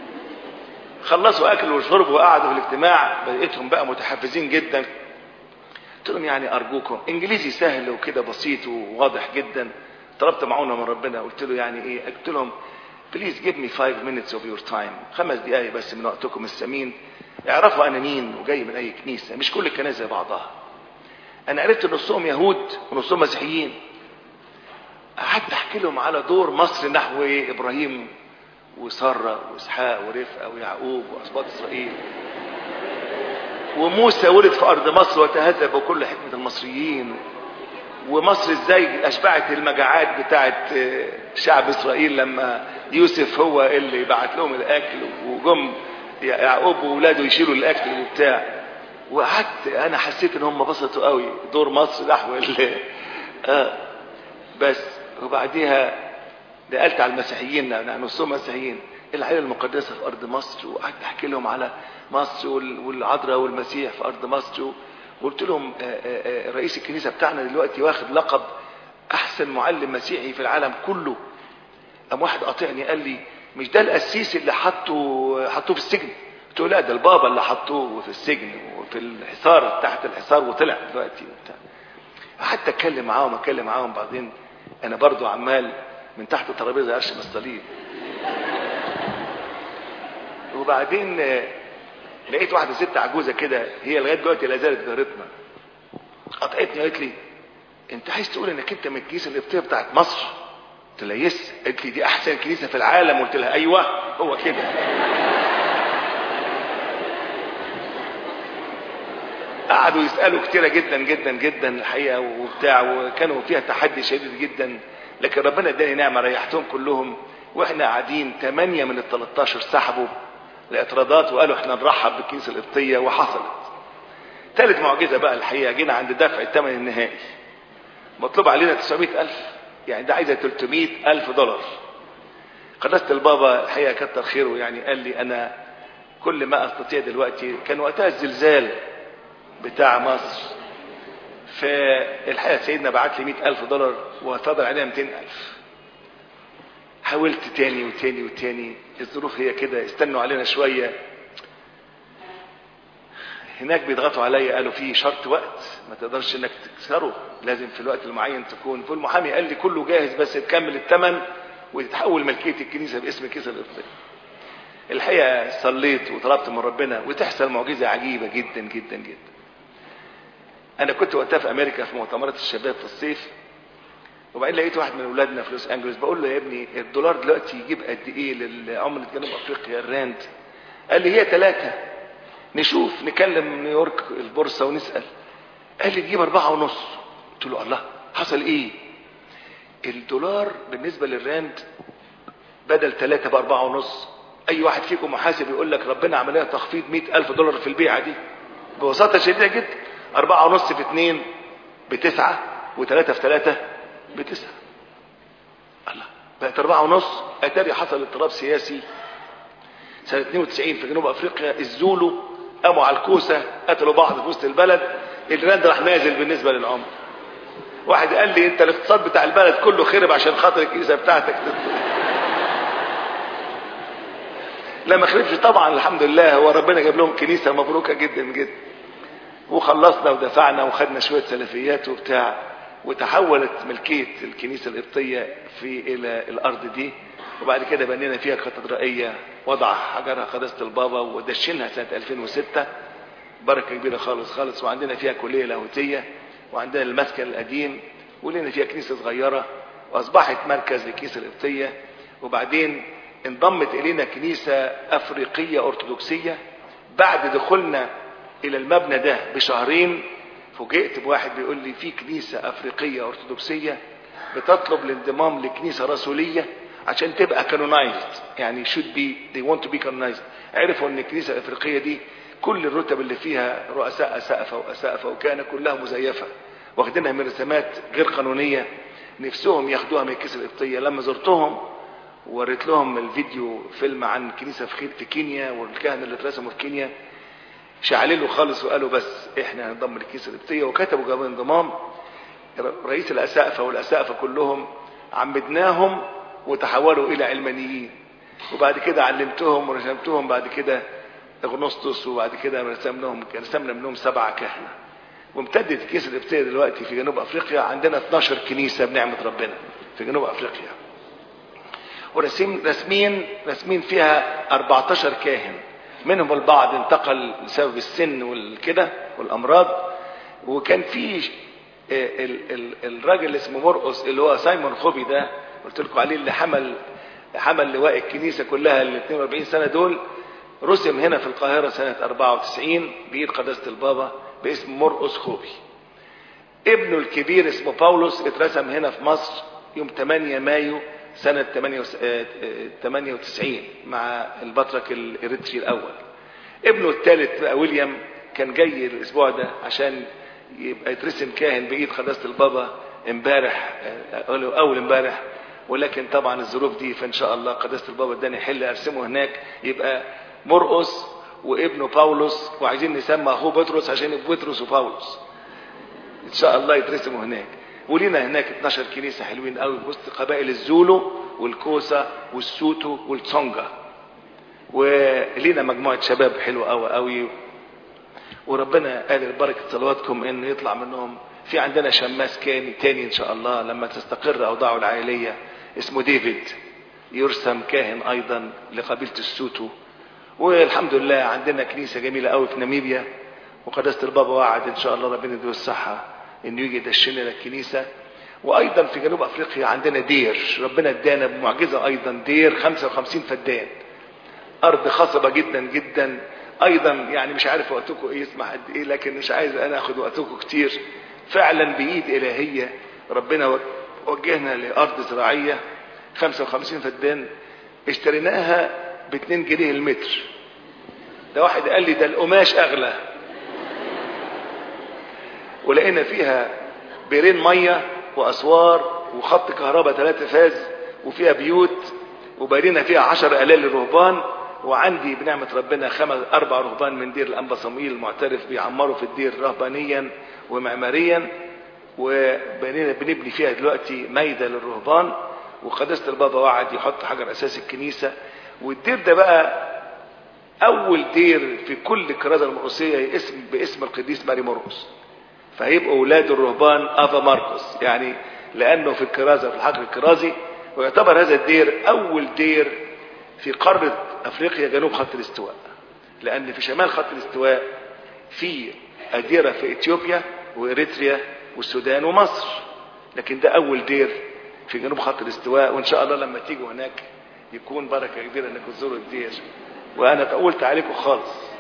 خلصوا اكل وشرب وقعدوا في الاجتماع لقيتهم بقى متحفزين جدا قلت لهم يعني ارجوكم انجليزي سهل وكده بسيط وواضح جدا طلبت معونه من ربنا قلت له يعني ايه قلت لهم بليز جيب مي 5 minutes اوف يور تايم خمس دقايق بس من وقتكم الثمين اعرفوا انا مين وجاي من اي كنيسه مش كل الكنائس زي بعضها انا عرفت نصهم يهود ونصهم مسيحيين قعدت احكي لهم على دور مصر نحو إيه؟ ابراهيم وساره واسحاق ورفقه ويعقوب واسباط اسرائيل وموسى ولد في ارض مصر وتهذب بكل حكمه المصريين ومصر ازاي اشبعت المجاعات بتاعت شعب اسرائيل لما يوسف هو اللي بعت لهم الاكل وجم يعقوب واولاده يشيلوا الاكل وبتاع وقعدت انا حسيت ان هم بسطوا قوي دور مصر نحو ال آه بس وبعديها نقلت على المسيحيين نحن نصهم مسيحيين العائله المقدسه في ارض مصر وقعدت احكي لهم على مصر والعذراء والمسيح في ارض مصر وقلت لهم رئيس الكنيسه بتاعنا دلوقتي واخد لقب احسن معلم مسيحي في العالم كله قام واحد قاطعني قال لي مش ده القسيس اللي حطه حطوه في السجن قلت له لا ده البابا اللي حطوه في السجن وفي الحصار تحت الحصار وطلع دلوقتي وبتاع قعدت اتكلم معاهم اتكلم معاهم بعدين انا برضو عمال من تحت الترابيزه ارشم الصليب وبعدين لقيت واحده ست عجوزه كده هي لغايه دلوقتي لا زالت جارتنا قطعتني قالت لي انت عايز تقول انك انت من الكنيسه القبطيه بتاعت مصر قلت لها يس قالت لي دي احسن كنيسه في العالم قلت لها ايوه هو كده قعدوا يسالوا كتيره جدا جدا جدا الحقيقه وبتاع وكانوا فيها تحدي شديد جدا لكن ربنا اداني نعمه ريحتهم كلهم واحنا قاعدين 8 من ال 13 سحبوا الاعتراضات وقالوا احنا نرحب بالكنيسه القبطيه وحصلت. ثالث معجزه بقى الحقيقه جينا عند دفع الثمن النهائي. مطلوب علينا 900000 يعني ده عايزه 300000 دولار. قداسه البابا الحقيقه كتر خيره يعني قال لي انا كل ما استطيع دلوقتي كان وقتها الزلزال بتاع مصر فالحقيقه سيدنا بعت لي 100000 دولار وفضل عليها 200000 حاولت تاني وتاني وتاني الظروف هي كده استنوا علينا شوية هناك بيضغطوا عليا قالوا في شرط وقت ما تقدرش انك تكسره لازم في الوقت المعين تكون فالمحامي قال لي كله جاهز بس تكمل الثمن وتتحول ملكية الكنيسة باسم الكنيسة القبطية الحقيقة صليت وطلبت من ربنا وتحصل معجزة عجيبة جدا جدا جدا أنا كنت وقتها في أمريكا في مؤتمرات الشباب في الصيف وبعدين لقيت واحد من اولادنا في لوس انجلوس بقول له يا ابني الدولار دلوقتي يجيب قد ايه لعمله جنوب افريقيا الراند قال لي هي ثلاثة نشوف نكلم نيويورك البورصة ونسأل قال لي تجيب أربعة ونص قلت له الله حصل ايه الدولار بالنسبة للراند بدل ثلاثة بأربعة ونص أي واحد فيكم محاسب يقول لك ربنا عمل لنا تخفيض مئة ألف دولار في البيعة دي ببساطة شديدة جدا أربعة ونص في اثنين بتسعة وثلاثة في ثلاثة بتسعة الله بقت أربعة ونص أتاري حصل اضطراب سياسي سنة 92 في جنوب أفريقيا الزولو قاموا على الكوسة قتلوا بعض في وسط البلد الراند راح نازل بالنسبة للعمر واحد قال لي انت الاقتصاد بتاع البلد كله خرب عشان خاطر الكنيسة بتاعتك لما خربش طبعا الحمد لله هو ربنا جاب لهم كنيسة مبروكة جدا جدا وخلصنا ودفعنا وخدنا شوية سلفيات وبتاع وتحولت ملكية الكنيسة القبطية في إلى الأرض دي وبعد كده بنينا فيها كاتدرائية وضع حجرها قداسة البابا ودشنها سنة 2006 بركة كبيرة خالص خالص وعندنا فيها كلية لاهوتية وعندنا المسكن القديم ولنا فيها كنيسة صغيرة وأصبحت مركز للكنيسة القبطية وبعدين انضمت إلينا كنيسة أفريقية أرثوذكسية بعد دخولنا إلى المبنى ده بشهرين فوجئت بواحد بيقول لي في كنيسة أفريقية أرثوذكسية بتطلب الانضمام لكنيسة رسولية عشان تبقى canonized يعني should be they want to be canonized عرفوا ان الكنيسة الأفريقية دي كل الرتب اللي فيها رؤساء أسقفة وأسقفة وكان كلها مزيفة واخدينها من رسمات غير قانونية نفسهم ياخدوها من الكنيسة القبطية لما زرتهم وريت لهم الفيديو فيلم عن كنيسة في كينيا والكهنة اللي اترسموا في كينيا شعللوا خالص وقالوا بس احنا هنضم للكنيسة القبطية وكتبوا جواب انضمام رئيس الأسقفة والأسقفة كلهم عمدناهم وتحولوا إلى علمانيين وبعد كده علمتهم ورسمتهم بعد كده اغنسطس وبعد كده رسمناهم رسمنا منهم سبعة كهنة وامتدت الكنيسة القبطية دلوقتي في جنوب أفريقيا عندنا 12 كنيسة بنعمة ربنا في جنوب أفريقيا ورسم رسمين رسمين فيها 14 كاهن منهم البعض انتقل بسبب السن والكده والامراض وكان في ال- ال- الراجل اللي اسمه مرقس اللي هو سايمون خوبي ده قلت لكم عليه اللي حمل حمل لواء الكنيسه كلها ال 42 سنه دول رسم هنا في القاهره سنه 94 بايد قداسه البابا باسم مرقس خوبي ابنه الكبير اسمه باولوس اترسم هنا في مصر يوم 8 مايو سنة 98 مع البطرك الإريتري الأول ابنه الثالث بقى ويليام كان جاي الأسبوع ده عشان يبقى يترسم كاهن بإيد قداسة البابا امبارح أو أول امبارح ولكن طبعا الظروف دي فإن شاء الله قداسة البابا اداني حل أرسمه هناك يبقى مرقس وابنه باولوس وعايزين نسمى أخوه بطرس عشان يبقى بطرس وباولوس ان شاء الله يترسموا هناك ولينا هناك 12 كنيسه حلوين قوي وسط قبائل الزولو والكوسا والسوتو والتسونجا ولينا مجموعه شباب حلوه قوي قوي وربنا قال بركه صلواتكم انه يطلع منهم في عندنا شماس كاني تاني ان شاء الله لما تستقر اوضاعه العائليه اسمه ديفيد يرسم كاهن ايضا لقبيله السوتو والحمد لله عندنا كنيسه جميله قوي في ناميبيا وقداسه البابا وعد ان شاء الله ربنا يديه الصحه انه يجي يدشن لنا الكنيسه وايضا في جنوب افريقيا عندنا دير ربنا ادانا بمعجزه ايضا دير 55 فدان ارض خصبه جدا جدا ايضا يعني مش عارف وقتكم ايه يسمح قد ايه لكن مش عايز انا اخد وقتكم كتير فعلا بايد الهيه ربنا وجهنا لارض زراعيه 55 فدان اشتريناها ب 2 جنيه المتر ده واحد قال لي ده القماش اغلى ولقينا فيها بيرين ميه واسوار وخط كهرباء ثلاثة فاز وفيها بيوت وبنينا فيها عشر آلال رهبان وعندي بنعمة ربنا خمس أربع رهبان من دير الأنبا صمويل المعترف بيعمروا في الدير رهبانيا ومعماريا وبنبني فيها دلوقتي ميدة للرهبان وقداسة البابا وعد يحط حجر أساس الكنيسة والدير ده بقى أول دير في كل كرازة المرقسية اسم باسم القديس ماري مرقس فهيبقوا أولاد الرهبان أفا ماركوس يعني لأنه في الكرازة في الحجر الكرازي ويعتبر هذا الدير أول دير في قارة أفريقيا جنوب خط الاستواء لأن في شمال خط الاستواء في أديرة في إثيوبيا وإريتريا والسودان ومصر لكن ده أول دير في جنوب خط الاستواء وإن شاء الله لما تيجوا هناك يكون بركة كبيرة إنكم تزوروا الدير وأنا طولت عليكم خالص